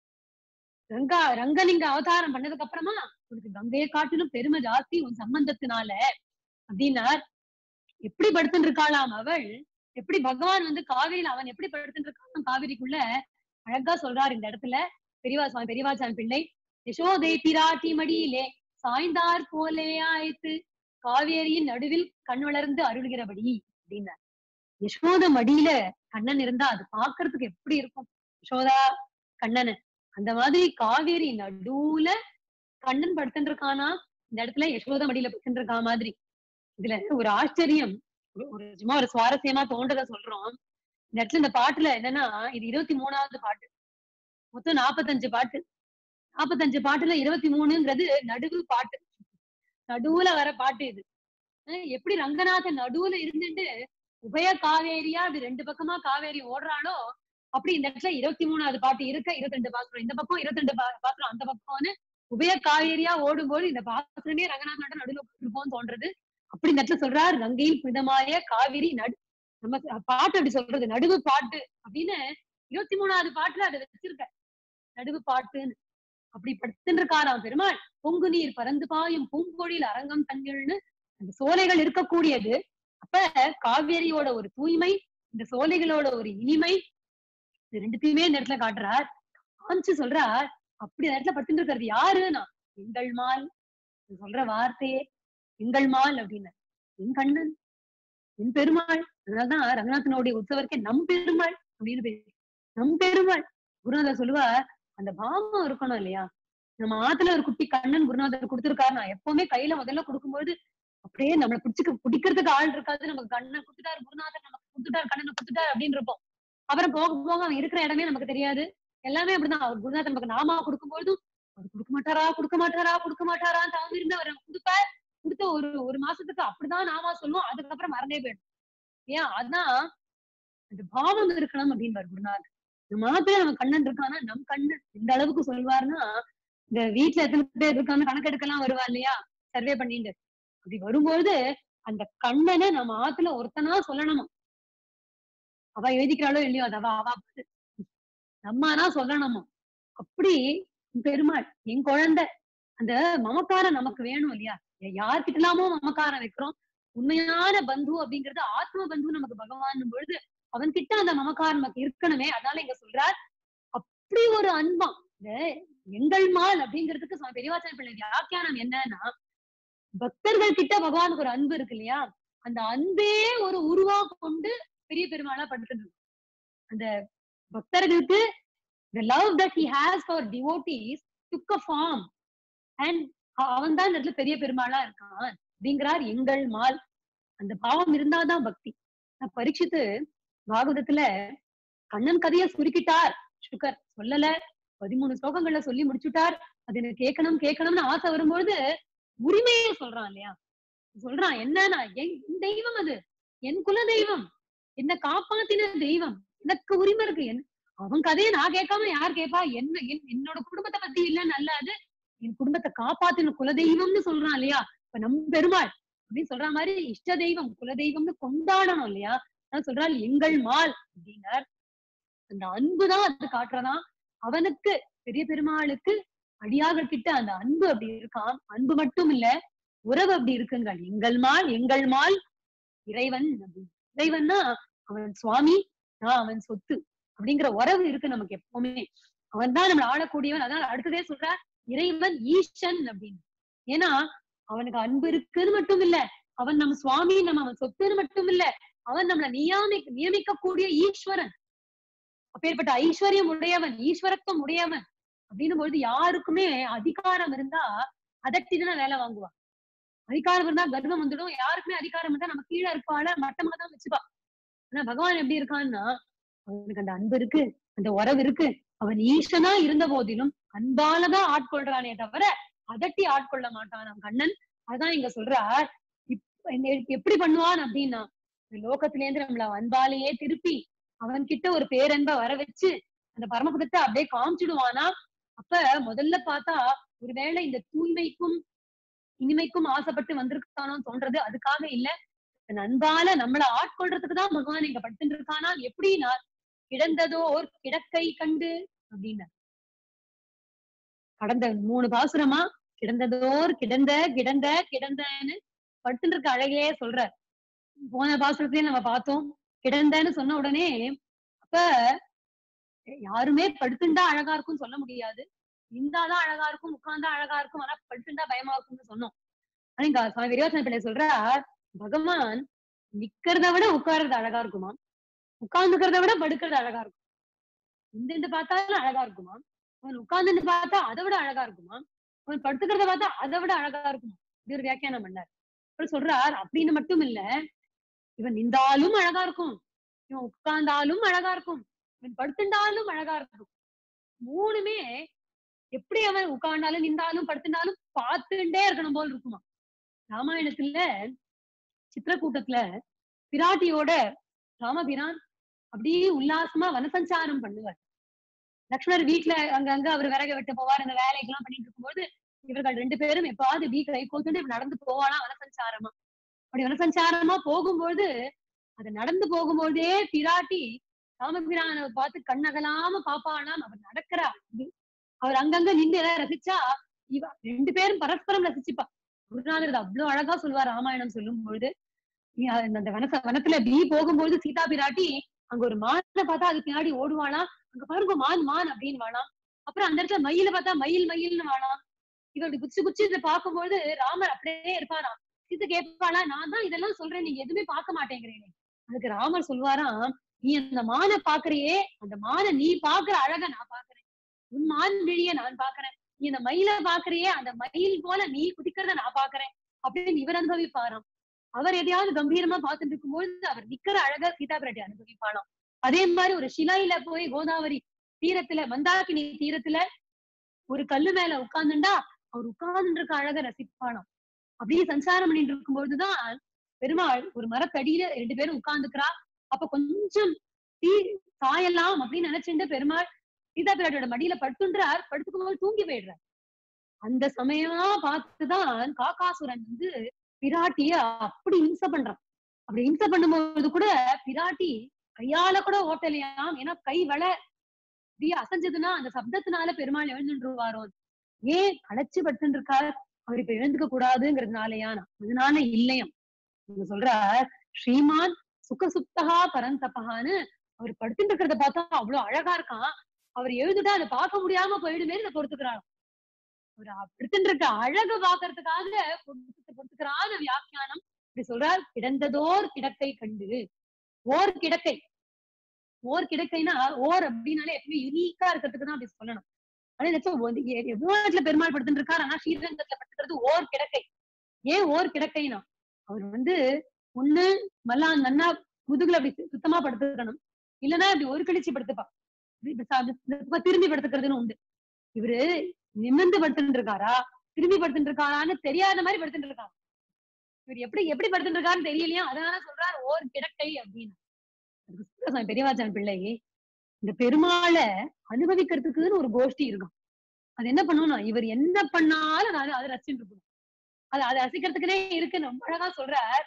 ரங்கா ரங்கலிங்க அவதாரம் பண்ணதுக்கு அப்புறமா உனக்கு கங்கையை காட்டிலும் பெருமை ஜாஸ்தி உன் சம்பந்தத்தினால அப்படின்னார் எப்படி படுத்துட்டு இருக்காளாம் அவள் எப்படி பகவான் வந்து காவிரியில அவன் எப்படி படுத்துட்டு இருக்கான் காவிரிக்குள்ள அழகா சொல்றார் இந்த இடத்துல பெரியவா சுவாமி பெரியவாச்சான் பிள்ளை யசோதை பிராட்டி மடியிலே சாய்ந்தார் போலே ஆய்த்து காவேரியின் நடுவில் கண் வளர்ந்து அருள்கிறபடி அப்படின்னார் யசோத மடியில கண்ணன் இருந்தா அது பாக்குறதுக்கு எப்படி இருக்கும் யசோதா கண்ணனு அந்த மாதிரி காவேரி நடுவுல கண்ணன் படுத்துட்டு இருக்கானா இந்த இடத்துல யசோத மடியில படுத்துட்டு இருக்கா மாதிரி இதுல ஒரு ஆச்சரியம் ஒரு- ஒரு சும்மா ஒரு சுவாரஸ்யமா தோன்றத சொல்றோம் இந்த இடத்துல இந்த பாட்டுல என்னன்னா இது இருபத்தி மூணாவது பாட்டு மொத்தம் நாற்பத்தஞ்சு பாட்டு நாற்பத்தஞ்சு பாட்டுல இருபத்தி மூணுங்கிறது நடுவு பாட்டு நடுவுல வர பாட்டு இது அஹ் எப்படி ரங்கநாதன் நடுவுல இருந்துட்டு உபய காவேரியா அது ரெண்டு பக்கமா காவேரி ஓடுறாளோ அப்படி இந்த இடத்துல இருபத்தி மூணாவது பாட்டு இருக்க இருபத்தி ரெண்டு பாத்திரம் இந்த பக்கம் இருபத்தி ரெண்டு பாத்திரம் அந்த பக்கம்னு உபய காவேரியா ஓடும்போது இந்த பாத்திரமே ரங்கநாதனோட நடுவுல இருப்போம்னு தோன்றது அப்படி இந்த இடத்துல சொல்றார் கங்கையில் புனிதமாய காவிரி நடு நம்ம பாட்டு அப்படி சொல்றது நடுவு பாட்டு அப்படின்னு இருபத்தி மூணாவது பாட்டுல அதை வச்சிருக்க நடுவு பாட்டுன்னு அப்படி படுத்துட்டு இருக்காராம் பெருமாள் பொங்கு நீர் பறந்து பாயும் பூங்கொழில் அரங்கம் தங்கிள்னு அந்த சோலைகள் இருக்கக்கூடியது அப்ப காவேரியோட ஒரு தூய்மை இந்த சோலைகளோட ஒரு இனிமை இது ரெண்டுத்தையுமே இந்த இடத்துல காட்டுறார் காமிச்சு சொல்றார் அப்படி அந்த இடத்துல படுத்துட்டு இருக்கிறது யாருன்னா எங்கள் மால் இது சொல்ற வார்த்தையே எங்கள் மால் அப்படின்னு என் கண்ணன் என் பெருமாள் அதனாலதான் ரங்கநாதனுடைய உற்சவருக்கே நம் பெருமாள் அப்படின்னு பேரு நம் பெருமாள் குருநாதர் சொல்லுவார் அந்த பாவம் இருக்கணும் இல்லையா நம்ம ஆத்துல ஒரு குட்டி கண்ணன் குருநாதர் கொடுத்திருக்காரு நான் எப்பவுமே கையில முதல்ல கொடுக்கும்போது அப்படியே நம்மளை பிடிச்சுக்க பிடிக்கிறதுக்கு ஆள் இருக்காது நமக்கு கண்ணன் கொடுத்துட்டாரு குருநாதர் நமக்கு கொடுத்துட்டாரு கண்ணனை கொடுத்துட்டாரு அப்படின்னு இருப்போம் அப்புறம் போக போக அவன் இருக்கிற இடமே நமக்கு தெரியாது எல்லாமே அப்படிதான் அவர் குருநாதர் நமக்கு நாமா கொடுக்கும்போதும் அவர் கொடுக்க மாட்டாரா கொடுக்க மாட்டாரா கொடுக்க மாட்டாரா தாங்க இருந்து அவர் கொடுப்பார் கொடுத்த ஒரு ஒரு மாசத்துக்கு அப்படிதான் நாமா சொல்லுவோம் அதுக்கப்புறம் மறந்தே போயிடும் ஏன் அதான் அந்த பாவம் இருக்கணும் அப்படின்னு குருநாதர் இந்த மாத்திரம் நம்ம கண்ணன் இருக்கானா நம் கண்ணன் எந்த அளவுக்கு சொல்வாருன்னா இந்த வீட்டுல எத்தனை பேர் இருக்காங்க கணக்கெடுக்கலாம் வருவா இல்லையா சர்வே பண்ணிட்டு அப்படி வரும்பொழுது அந்த கண்ணனை நம்ம ஆத்துல ஒருத்தனா சொல்லணுமா அவ எழுதிக்கிறாளோ இல்லையோ அது அவ அவ பாரு. நம்மனா சொல்லணுமா அப்படி பெருமாள் என் குழந்தை அந்த மமக்காரம் நமக்கு வேணும் இல்லையா யார்கிட்ட எல்லாமோ மமக்காரம் வைக்கிறோம் உண்மையான பந்து அப்படிங்கிறது ஆத்ம பந்து நமக்கு பகவான் பொழுது அவன் கிட்ட அந்த மமக்காரம் நமக்கு இருக்கணுமே அதனால இங்க சொல்றார் அப்படி ஒரு அன்பம் இந்த எங்கள் மால் அப்படிங்கிறதுக்கு சுவாமி பெரியவாச்சாரிய பிள்ளை வியாக்கியானம் என்னன்னா பக்தர்கள் கிட்ட பகவானுக்கு ஒரு அன்பு இருக்கு இல்லையா அந்த அன்பே ஒரு உருவா கொண்டு பெரிய பெருமாளா படுத்துட்டு இருக்கு. அந்த பக்தர்களுக்கு the love that he has for devotees took a form and அவன் தான் இந்த இடத்துல பெரிய பெருமாளா இருக்கான் அப்படிங்கிறார் எங்கள் மால் அந்த பாவம் இருந்தாதான் பக்தி நான் பரீட்சித்து பாகவதத்துல கண்ணன் கதையை சுருக்கிட்டார் சுகர் சொல்லல பதிமூணு ஸ்லோகங்கள்ல சொல்லி முடிச்சுட்டார் அது எனக்கு கேட்கணும் கேட்கணும்னு ஆசை வரும்பொழுது உரிமையை சொல்றான் இல்லையா சொல்றான் என்னன்னா என் என் தெய்வம் அது என் குல தெய்வம் என்ன காப்பாத்தின தெய்வம் எனக்கு உரிமை இருக்கு என் அவன் கதையை நான் கேட்காம யார் கேட்பா என்ன என்- என்னோட குடும்பத்தை பத்தி இல்லைன்னு அல்ல அது என் குடும்பத்தை காப்பாத்தின குல தெய்வம்னு சொல்றான் இல்லையா இப்ப நம் பெருமாள் அப்படின்னு சொல்ற மாதிரி இஷ்ட தெய்வம் குல தெய்வம்னு கொண்டாடணும் இல்லையா அதான் சொல்றாள் எங்கள் மால் அப்படின்னார் அந்த அன்புதான் அது காட்டுறதான் அவனுக்கு பெரிய பெருமாளுக்கு அடியார்கள் கிட்ட அந்த அன்பு அப்படி இருக்கான் அன்பு மட்டும் இல்ல உறவு அப்படி இருக்குங்கள் எங்கள் மால் எங்கள் மால் இறைவன் அப்படின்னு இறைவன்னா அவன் சுவாமி நான் அவன் சொத்து அப்படிங்கிற உறவு இருக்கு நமக்கு எப்பவுமே அவன் தான் நம்மளை ஆளக்கூடியவன் அதான் அடுத்ததே சொல்ற இறைவன் ஈசன் அப்படின்னு ஏன்னா அவனுக்கு அன்பு இருக்குன்னு மட்டும் இல்ல அவன் நம்ம சுவாமி நம்ம அவன் சொத்துன்னு மட்டும் இல்ல அவன் நம்மளை நியாமி நியமிக்கக்கூடிய ஈஸ்வரன் அப்பேற்பட்ட ஐஸ்வர்யம் உடையவன் ஈஸ்வரத்துவம் உடையவன் அப்படின்னும் பொழுது யாருக்குமே அதிகாரம் இருந்தா அதட்டிதான் வேலை வாங்குவா அதிகாரம் இருந்தா கர்வம் வந்துடும் யாருக்குமே அதிகாரம் இருந்தா நம்ம கீழே இருப்பாள மட்டமா தான் வச்சுப்பா ஆனா பகவான் எப்படி இருக்கான்னா அவனுக்கு அந்த அன்பு இருக்கு அந்த உறவு இருக்கு அவன் ஈசனா இருந்த போதிலும் அன்பாலதான் ஆட்கொள்றானே தவிர அதட்டி ஆட்கொள்ள மாட்டான் அவன் கண்ணன் அதான் இங்க சொல்றார் இப்ப என்ன- எப்படி பண்ணுவான் அப்படின்னா இந்த லோகத்தில இருந்து நம்மள அன்பாலேயே திருப்பி அவன் கிட்ட ஒரு பேரன்ப வர வச்சு அந்த பரமபதத்தை அப்படியே காமிச்சிடுவானா அப்ப முதல்ல பார்த்தா ஒருவேளை இந்த தூய்மைக்கும் இனிமைக்கும் ஆசைப்பட்டு வந்திருக்கானோன்னு தோன்றது அதுக்காக இல்ல தன் அன்பால நம்மள ஆட்கொள்றதுக்கு தான் பகவான் இங்க படுத்துட்டு இருக்கானா எப்படின்னா கிடந்ததோ ஒரு கிடக்கை கண்டு அப்படின்னா கடந்த மூணு பாசுரமா கிடந்ததோர் கிடந்த கிடந்த கிடந்தன்னு படுத்துட்டு இருக்க அழகையே சொல்ற போன பாசுரத்தையும் நம்ம பார்த்தோம் கிடந்தன்னு சொன்ன உடனே அப்ப யாருமே படுத்துண்டா அழகா இருக்கும்னு சொல்ல முடியாது நின்றாதான் அழகா இருக்கும் உட்கார்ந்தா அழகா இருக்கும் ஆனா படுத்துண்டா பயமா இருக்கும்னு சொன்னோம் ஆனா இங்க சுவாமி விரிவாசன பிள்ளை சொல்றார் பகவான் நிக்கிறத விட உட்கார்றது அழகா இருக்குமா உட்கார்ந்துக்கிறத விட படுக்கிறது அழகா இருக்கும் நின்று பார்த்தாலும் அழகா இருக்குமா அவன் உட்கார்ந்துட்டு பார்த்தா அதை விட அழகா இருக்குமா அவன் படுத்துக்கிறத பார்த்தா அதை விட அழகா இருக்குமா இது ஒரு வியாக்கியானம் பண்ணார் அப்புறம் சொல்றார் அப்படின்னு மட்டும் இல்ல இவன் நின்றாலும் அழகா இருக்கும் இவன் உட்கார்ந்தாலும் அழகா இருக்கும் இவன் படுத்துண்டாலும் அழகா இருக்கும் மூணுமே எப்படி அவன் உட்கார்ந்தாலும் நின்றாலும் படுத்துட்டாலும் பார்த்துட்டே இருக்கணும் போல் இருக்குமா ராமாயணத்துல சித்திரக்கூட்டத்துல பிராட்டியோட ராமபிரான் அப்படியே உல்லாசமா வனசஞ்சாரம் பண்ணுவார் லக்ஷ்மணர் வீட்டுல அங்கங்க அவர் விறக வெட்ட போவார் அந்த வேலைக்கெல்லாம் பண்ணிட்டு இருக்கும்போது இவர்கள் ரெண்டு பேரும் எப்பாவது வீ கை கோத்துட்டு இப்படி நடந்து போவானா வனசஞ்சாரமா அப்படி வனசஞ்சாரமா போகும்போது அது நடந்து போகும்போதே பிராட்டி ராமபிரானை பார்த்து கண்ணகலாம பாப்பானாம் அவர் நடக்கிறா இது. அவர் அங்கங்க நின்று ஏதாவது ரசிச்சா இவ ரெண்டு பேரும் பரஸ்பரம் ரசிச்சுப்பா குருநாதர் இது அவ்வளவு அழகா சொல்லுவார் ராமாயணம் சொல்லும் பொழுது நீ அந்த அந்த வனச வனத்துல பீ போகும்போது சீதா பிராட்டி அங்க ஒரு மானை பார்த்தா அது பின்னாடி ஓடுவாளாம் அங்க பாருங்க மான் மான் அப்படின்னு வாழாம் அப்புறம் அந்த இடத்துல மயில பார்த்தா மயில் மயில்னு வாழாம் இவ இப்படி குச்சி குச்சி இதை பார்க்கும்போது ராமர் அப்படியே இருப்பாராம் சீதை கேட்பாளா நான் தான் இதெல்லாம் சொல்றேன் நீங்க எதுவுமே பார்க்க மாட்டேங்கிறீங்க அதுக்கு ராமர் சொல்வாராம் நீ அந்த மானை பாக்குறியே அந்த மானை நீ பாக்குற அழக நான் பாக்குறேன் உன் மான் விழிய நான் பாக்குறேன் நீ அந்த மயில பாக்குறியே அந்த மயில் போல நீ குதிக்கிறத நான் பாக்குறேன் அப்படின்னு இவர் அனுபவிப்பாராம் அவர் எதையாவது கம்பீரமா பார்த்துட்டு இருக்கும்போது அவர் நிக்கிற அழக சீதா பிராட்டி அனுபவிப்பாளாம் அதே மாதிரி ஒரு சிலையில போய் கோதாவரி தீரத்துல மந்தாக்கினி தீரத்துல ஒரு கல்லு மேல உட்கார்ந்துண்டா அவர் உட்கார்ந்து இருக்க அழக ரசிப்பானாம் அப்படியே சஞ்சாரம் பண்ணிட்டு இருக்கும்போதுதான் பெருமாள் ஒரு மரத்தடியில ரெண்டு பேரும் உட்கார்ந்துக்கிறா அப்ப கொஞ்சம் தீ சாயலாம் அப்படின்னு நினைச்சுட்டு பெருமாள் சீதா பிராட்டியோட மடியில படுத்துன்றார் படுத்துக்கும் போது தூங்கி போயிடுறார் அந்த சமயமா பார்த்துதான் காக்காசுரன் வந்து பிராட்டிய அப்படி இம்சை பண்றான் அப்படி இம்சை பண்ணும்போது கூட பிராட்டி கையால கூட ஓட்டலையாம் ஏன்னா கை வள இப்படியே அசைஞ்சதுன்னா அந்த சப்தத்தினால பெருமாள் எழுந்துருவாரோ ஏன் அடைச்சு படுத்துட்டு இருக்கார் அவர் இப்ப எழுந்துக்க கூடாதுங்கிறதுனாலயானா அதனால இல்லையாம் இங்க சொல்றார் ஸ்ரீமான் சுகசுப்தகா பரந்தபகான்னு அவர் படுத்துட்டு இருக்கிறத பார்த்தா அவ்வளவு அழகா இருக்கான் அவர் எழுதுட்டா அதை பார்க்க முடியாம போயிடுமே இதை பொறுத்துக்கிறார் அவர் படுத்துட்டு இருக்க அழக பாக்குறதுக்காக பொறுத்து பொறுத்துக்கிறான வியாக்கியானம் இப்படி சொல்றார் கிடந்ததோர் கிடக்கை கண்டு ஓர் கிடக்கை ஓர் கிடக்கைனா ஓர் அப்படின்னாலே எப்பவுமே யுனிக்கா இருக்கிறதுக்கு தான் அப்படி சொல்லணும் அதே நினைச்சா எவ்வளவு இடத்துல பெருமாள் படுத்துட்டு இருக்காரு ஆனா ஸ்ரீரங்கத்துல படுத்துக்கிறது ஓர் கிடக்கை ஏன் ஓர் கிடக்கைனா அவர் வந்து ஒண்ணு மல்லான் நன்னா முதுகுல அப்படி சுத்தமா படுத்துக்கணும் இல்லைன்னா அப்படி ஒரு கழிச்சு படுத்துப்பா இப்ப சா- இந்த பக்கம் திரும்பி படுத்துக்கிறதுன்னு உண்டு இவரு நிமிர்ந்து படுத்துட்டு இருக்காரா திரும்பி படுத்துட்டு இருக்காரான்னு தெரியாத மாதிரி படுத்துட்டு இருக்காங்க இவர் எப்படி எப்படி படுத்துட்டு இருக்காருன்னு தெரியலையா அதனால சொல்றாரு ஓர் கிடக்கை அப்படின்னு அதுக்கு சுந்தரசாமி பெரியவாச்சான் பிள்ளை இந்த பெருமாளை அனுபவிக்கிறதுக்குன்னு ஒரு கோஷ்டி இருக்கும் அது என்ன பண்ணும்னா இவர் என்ன பண்ணாலும் நான் அதை ரசிச்சுட்டு இருக்கணும் அது அதை ரசிக்கிறதுக்குனே இருக்குன்னு ரொம்ப அழகா சொல்றார்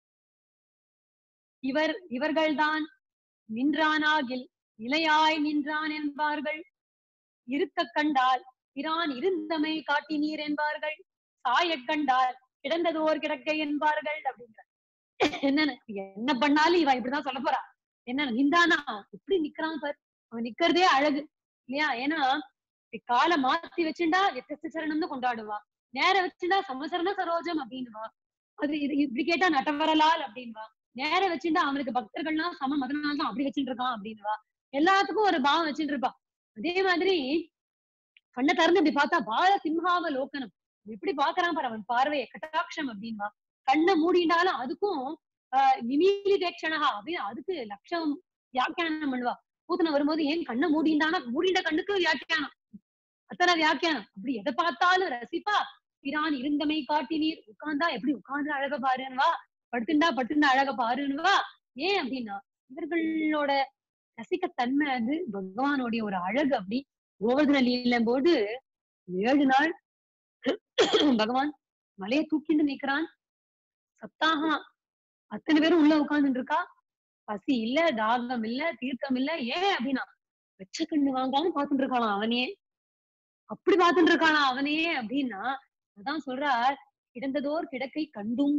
இவர் இவர்கள்தான் நின்றானாகில் நிலையாய் நின்றான் என்பார்கள் இருக்க கண்டால் பிரான் இருந்தமை காட்டினீர் என்பார்கள் சாயக் கண்டால் கிடந்ததோர் கிடக்கை என்பார்கள் அப்படிங்கிற என்ன என்ன பண்ணாலும் இவன் இப்படிதான் சொல்ல போறா என்ன நின்றானா எப்படி நிக்கிறான் பார் அவன் நிக்கிறதே அழகு இல்லையா ஏன்னா இப்படி காலை மாத்தி வச்சுண்டா எத்தச சரணம்னு கொண்டாடுவா நேர வச்சுண்டா சமசரண சரோஜம் அப்படின்னுவா அது இது இப்படி கேட்டா நட்டவரலால் அப்படின்வா நேர வச்சுண்டா அவனுக்கு பக்தர்கள்லாம் சம மதனால தான் அப்படி வச்சுட்டு இருக்கான் அப்படின்னுவா எல்லாத்துக்கும் ஒரு பாவம் வச்சுட்டு இருப்பா அதே மாதிரி கண்ணை திறந்து இப்படி பார்த்தா பால சிம்ஹாவ லோக்கனம் எப்படி பாக்குறான் பாரு அவன் பார்வையை கட்டாட்சம் அப்படின்வா கண்ணை மூடினாலும் அதுக்கும் ஆஹ் நிமீலி தேக்ஷணகா அப்படின்னு அதுக்கு லட்சம் வியாக்கியானம் பண்ணுவா பூத்தனை வரும்போது ஏன் கண்ணை மூடிண்டானா மூடிண்ட கண்ணுக்கு வியாக்கியானம் அத்தனை வியாக்கியானம் அப்படி எதை பார்த்தாலும் ரசிப்பா பிரான் இருந்தமை காட்டினீர் உட்கார்ந்தா எப்படி உட்கார்ந்து அழக பாருன்னுவா படுத்துண்டா படுத்துண்டா அழக பாருன்னுவா ஏன் அப்படின்னா இவர்களோட ரசிக்கத்தன்மை அது பகவானுடைய ஒரு அழகு அப்படி கோவர்தன லீலம் போது ஏழு நாள் பகவான் மலையை தூக்கிட்டு நிக்கிறான் சப்தாகமா அத்தனை பேரும் உள்ள உட்கார்ந்துட்டு இருக்கா பசி இல்ல தாகம் இல்ல தீர்த்தம் இல்ல ஏன் அப்படின்னா வெச்ச கண்ணு வாங்காம பாத்துட்டு இருக்கானாம் அவனே அப்படி பாத்துட்டு இருக்கானா அவனே அப்படின்னா அதான் சொல்றார் கிடந்ததோர் கிடக்கை கண்டும்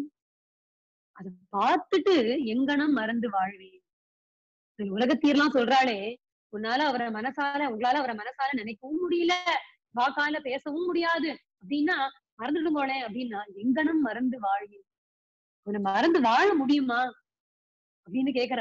அத பார்த்துட்டு எங்கனம் மறந்து வாழ்வேன் இந்த உலகத்தீர்லாம் சொல்றாளே உன்னால அவரை மனசால உங்களால அவரை மனசால நினைக்கவும் முடியல வாக்கால பேசவும் முடியாது அப்படின்னா மறந்துட்டு போனேன் அப்படின்னா எங்கனம் மறந்து வாழ்வேன் அவனை மறந்து வாழ முடியுமா அப்படின்னு கேக்குற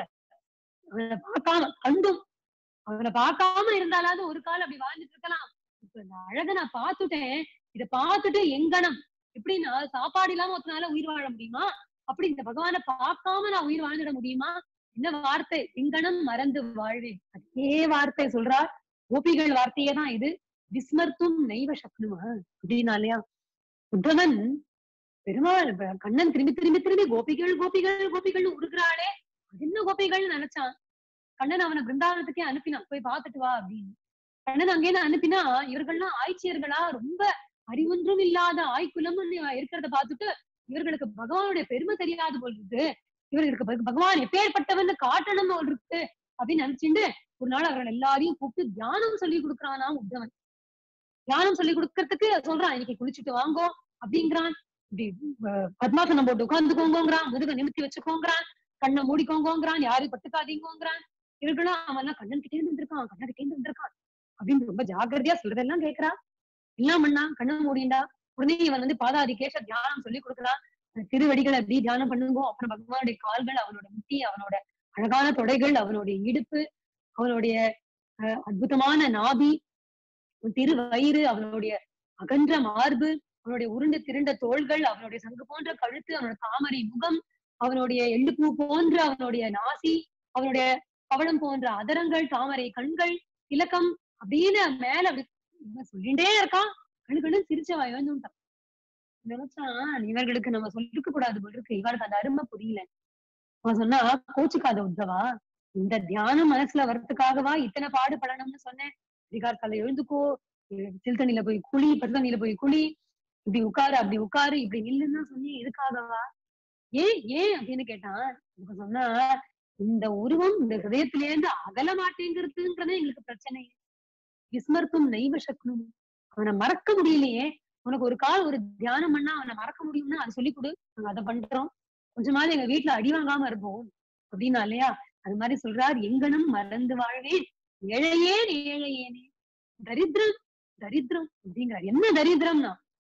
அவனை பார்க்காம கண்டும் அவனை பார்க்காம இருந்தாலாவது ஒரு கால் அப்படி வாழ்ந்துட்டு இருக்கலாம் இப்ப இந்த அழக நான் பார்த்துட்டேன் இத பார்த்துட்டு எங்கனம் எப்படின்னா சாப்பாடு இல்லாம ஒருத்தனால உயிர் வாழ முடியுமா அப்படி இந்த பகவானை பார்க்காம நான் உயிர் வாழ்ந்துட முடியுமா என்ன வார்த்தை எங்கனம் மறந்து வாழ்வேன் அதே வார்த்தை சொல்றார் கோபிகள் வார்த்தையே தான் இது விஸ்மர்த்தும் நெய்வ சக்னுமா அப்படின்னா இல்லையா உத்தவன் பெருமாள் ப- கண்ணன் திரும்பி திரும்பி திரும்பி கோபிகள் கோபிகள் கோபிகள் உருகிறாளே அது என்ன கோபிகள் நினைச்சான் கண்ணன் அவனை பிருந்தாவனத்துக்கே அனுப்பினான் போய் பார்த்துட்டு வா அப்படின்னு கண்ணன் அங்கேன்னு அனுப்பினா இவர்கள்லாம் ஆய்ச்சியர்களா ரொம்ப அறிவொன்றும் இல்லாத ஆய்க்குலம்னு இருக்கிறத பார்த்துட்டு இவர்களுக்கு பகவானுடைய பெருமை தெரியாது போல் இருக்கு இவர்களுக்கு பக- பகவான் எப்பேற்பட்டவன்னு காட்டணும் போல் இருக்கு அப்படின்னு நினைச்சுட்டு ஒரு நாள் அவர்கள் எல்லாரையும் கூப்பிட்டு தியானம் சொல்லி கொடுக்கறானா உத்தவன் தியானம் சொல்லி கொடுக்கறதுக்கு சொல்றான் இன்னைக்கு குளிச்சுட்டு வாங்கோ அப்படிங்கிறான் இப்படி அஹ், பத்மாசனம் போட்டு உட்கார்ந்துக்கோங்கிறான் முதுக நிமித்தி வச்சுக்கோங்கிறான் கண்ணை மூடிக்கோங்கோங்கிறான் யாரையும் பட்டுக்காதீங்கோங்கிறான் இவர்களும் அவன் எல்லாம் கண்ணன் கிட்டே இருந்து வந்திருக்கான் கண்ணன் கிட்டே இருந்து வந்திருக்கான் அப்படின்னு ரொம்ப ஜாக்கிரதையா சொல்றதெல்லாம் கேக்குறா எல்லாம் பண்ணா கண்ணை மூடிண்டா உடனே இவன் வந்து பாதாதி கேச தியானம் சொல்லி கொடுக்குறான் அந்த திருவடிகளை அப்படி தியானம் பண்ணுங்கோ அப்புறம் பகவானுடைய கால்கள் அவனோட முட்டி அவனோட அழகான தொடைகள் அவனுடைய இடுப்பு அவனுடைய அஹ், அற்புதமான நாபி அவன் திரு வயிறு அவனுடைய அகன்ற மார்பு அவனுடைய உருண்டு திரண்ட தோள்கள் அவனுடைய சங்கு போன்ற கழுத்து அவனோட தாமரை முகம் அவனுடைய எள்ளுப்பூ போன்ற அவனுடைய நாசி அவனுடைய பவளம் போன்ற அதரங்கள் தாமரை கண்கள் இலக்கம் அப்படின்னு மேல அப்படி இவன் சொல்லிண்டே இருக்கான் கண்ணு கண்ணு சிரிச்சவா எழுந்துட்டான் நினைச்சான் இவர்களுக்கு நம்ம சொல்லிருக்க கூடாது போல இருக்கு இவளுக்கு அந்த அருமை புரியல அவன் சொன்னா கோச்சுக்காத உத்தவா இந்த தியானம் மனசுல வர்றதுக்காகவா இத்தனை பாடுபடணும்னு சொன்னேன் அதிகாரத்தால எழுந்துக்கோ சில் தண்ணியில போய் குளி பத்து தண்ணியில போய் குளி இப்படி உட்காரு அப்படி உட்காரு இப்படி நில்லுன்னு தான் சொன்னேன் எதுக்காகவா ஏன் ஏன் அப்படின்னு கேட்டான் இப்ப சொன்னா இந்த உருவம் இந்த ஹிருதயத்திலேருந்து அகல மாட்டேங்கிறதுன்றதே எங்களுக்கு பிரச்சனை விஸ்மர்த்தும் நைவ சக்னும் அவனை மறக்க முடியலையே உனக்கு ஒரு கால் ஒரு தியானம் பண்ணா அவனை மறக்க முடியும்னா அதை சொல்லி கொடு நாங்க அதை பண்றோம் கொஞ்சமாவது எங்க வீட்டுல அடி வாங்காம இருப்போம் அப்படின்னா இல்லையா அது மாதிரி சொல்றார் எங்கனும் மறந்து வாழ்வேன் ஏழையேன் ஏழையேனே தரித்திரம் தரித்திரம் அப்படிங்கிறார் என்ன தரித்திரம்னா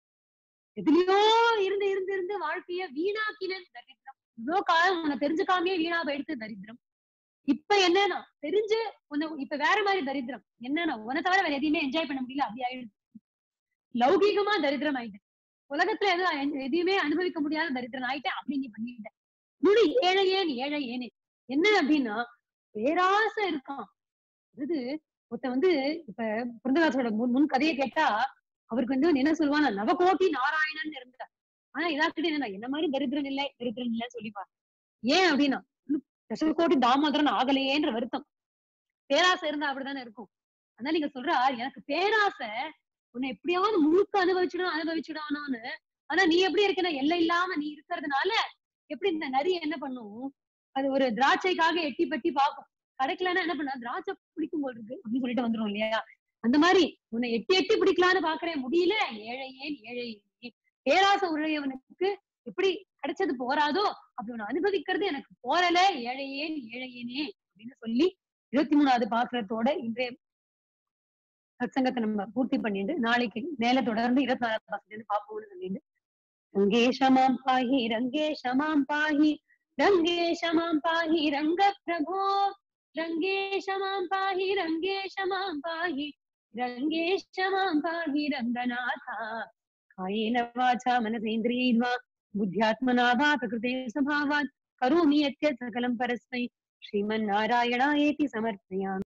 எதுலயோ இருந்து இருந்து இருந்து வாழ்க்கைய வீணாக்கினேன் தரித்திரம் இவ்வளவு காலம் உன்னை தெரிஞ்சுக்காமே வீணா போயிடுத்து தரித்திரம் இப்ப என்னன்னா தெரிஞ்சு உன்னை இப்ப வேற மாதிரி தரித்திரம் என்னன்னா உன்னை தவிர வேற எதையுமே என்ஜாய் பண்ண முடியல அப்படி ஆயிடுது லௌகீகமா தரித்திரம் ஆயிட்டேன் உலகத்துல எதுவும் எதையுமே அனுபவிக்க முடியாத தரித்திரம் ஆயிட்டேன் அப்படி நீ பண்ணிட்ட நுடி ஏழை ஏன் ஏழை ஏனே என்ன அப்படின்னா பேராசை இருக்கான் அது ஒருத்தன் வந்து இப்ப புரந்ததாசோட முன் முன் கதையை கேட்டா அவருக்கு வந்து என்ன சொல்லுவானா நவகோட்டி நாராயணன் இருந்தார் ஆனா இதாக்கிட்ட என்ன என்ன மாதிரி தரித்திரன் இல்லை தரித்திரன் இல்லைன்னு சொல்லிப்பார் ஏன் அப்படின்னா இன்னும் தசகோட்டி தாமோதரன் ஆகலையேன்ற வருத்தம் பேராசை இருந்தா அப்படிதானே இருக்கும் அதனால நீங்க சொல்றா எனக்கு பேராசை உன்னை எப்படியாவது முழுக்க அனுபவிச்சுடும் அனுபவிச்சுடானோன்னு ஆனா நீ எப்படி இருக்கன எல்லை இல்லாம நீ இருக்கிறதுனால எப்படி இந்த நரி என்ன பண்ணும் அது ஒரு திராட்சைக்காக எட்டி பட்டி பார்க்கும் கிடைக்கலன்னா என்ன பண்ண திராட்சை பிடிக்கும் போல் இருக்கு அப்படின்னு சொல்லிட்டு வந்துரும் இல்லையா அந்த மாதிரி உன்னை எட்டி எட்டி பிடிக்கலான்னு பாக்குறேன் முடியல ஏழை ஏன் ஏழை ஏன். பேராசை உடையவனுக்கு எப்படி கிடைச்சது போறாதோ அப்படி உன்னை அனுபவிக்கிறது எனக்கு போறல ஏழையேன் ஏழையேனே அப்படின்னு சொல்லி இருபத்தி மூணாவது பாசுரத்தோட இன்றைய சத்சங்கத்தை நம்ம பூர்த்தி பண்ணிட்டு நாளைக்கு மேல தொடர்ந்து இருபத்தி நாலாவது பாசுரத்தை பார்ப்போம்னு சொல்லிட்டு ரங்கேஷமாம் பாஹி ரங்கேஷமாம் பாஹி ரங்கேஷமாம் பாஹி ரங்க பிரபோ ரங்கேஷமாம் பாஹி ரங்கேஷமாம் பாஹி ரங்கேஷமாம் பாஹி ரங்கநாதா காயேன வாச்சா மனசேந்திரியைர்வா बुद्ध्यात्मना वा प्रकृते स्वभावात् करोमि यत्य सकलं परस्मै श्रीमन्नारायणायेति समर्पयामि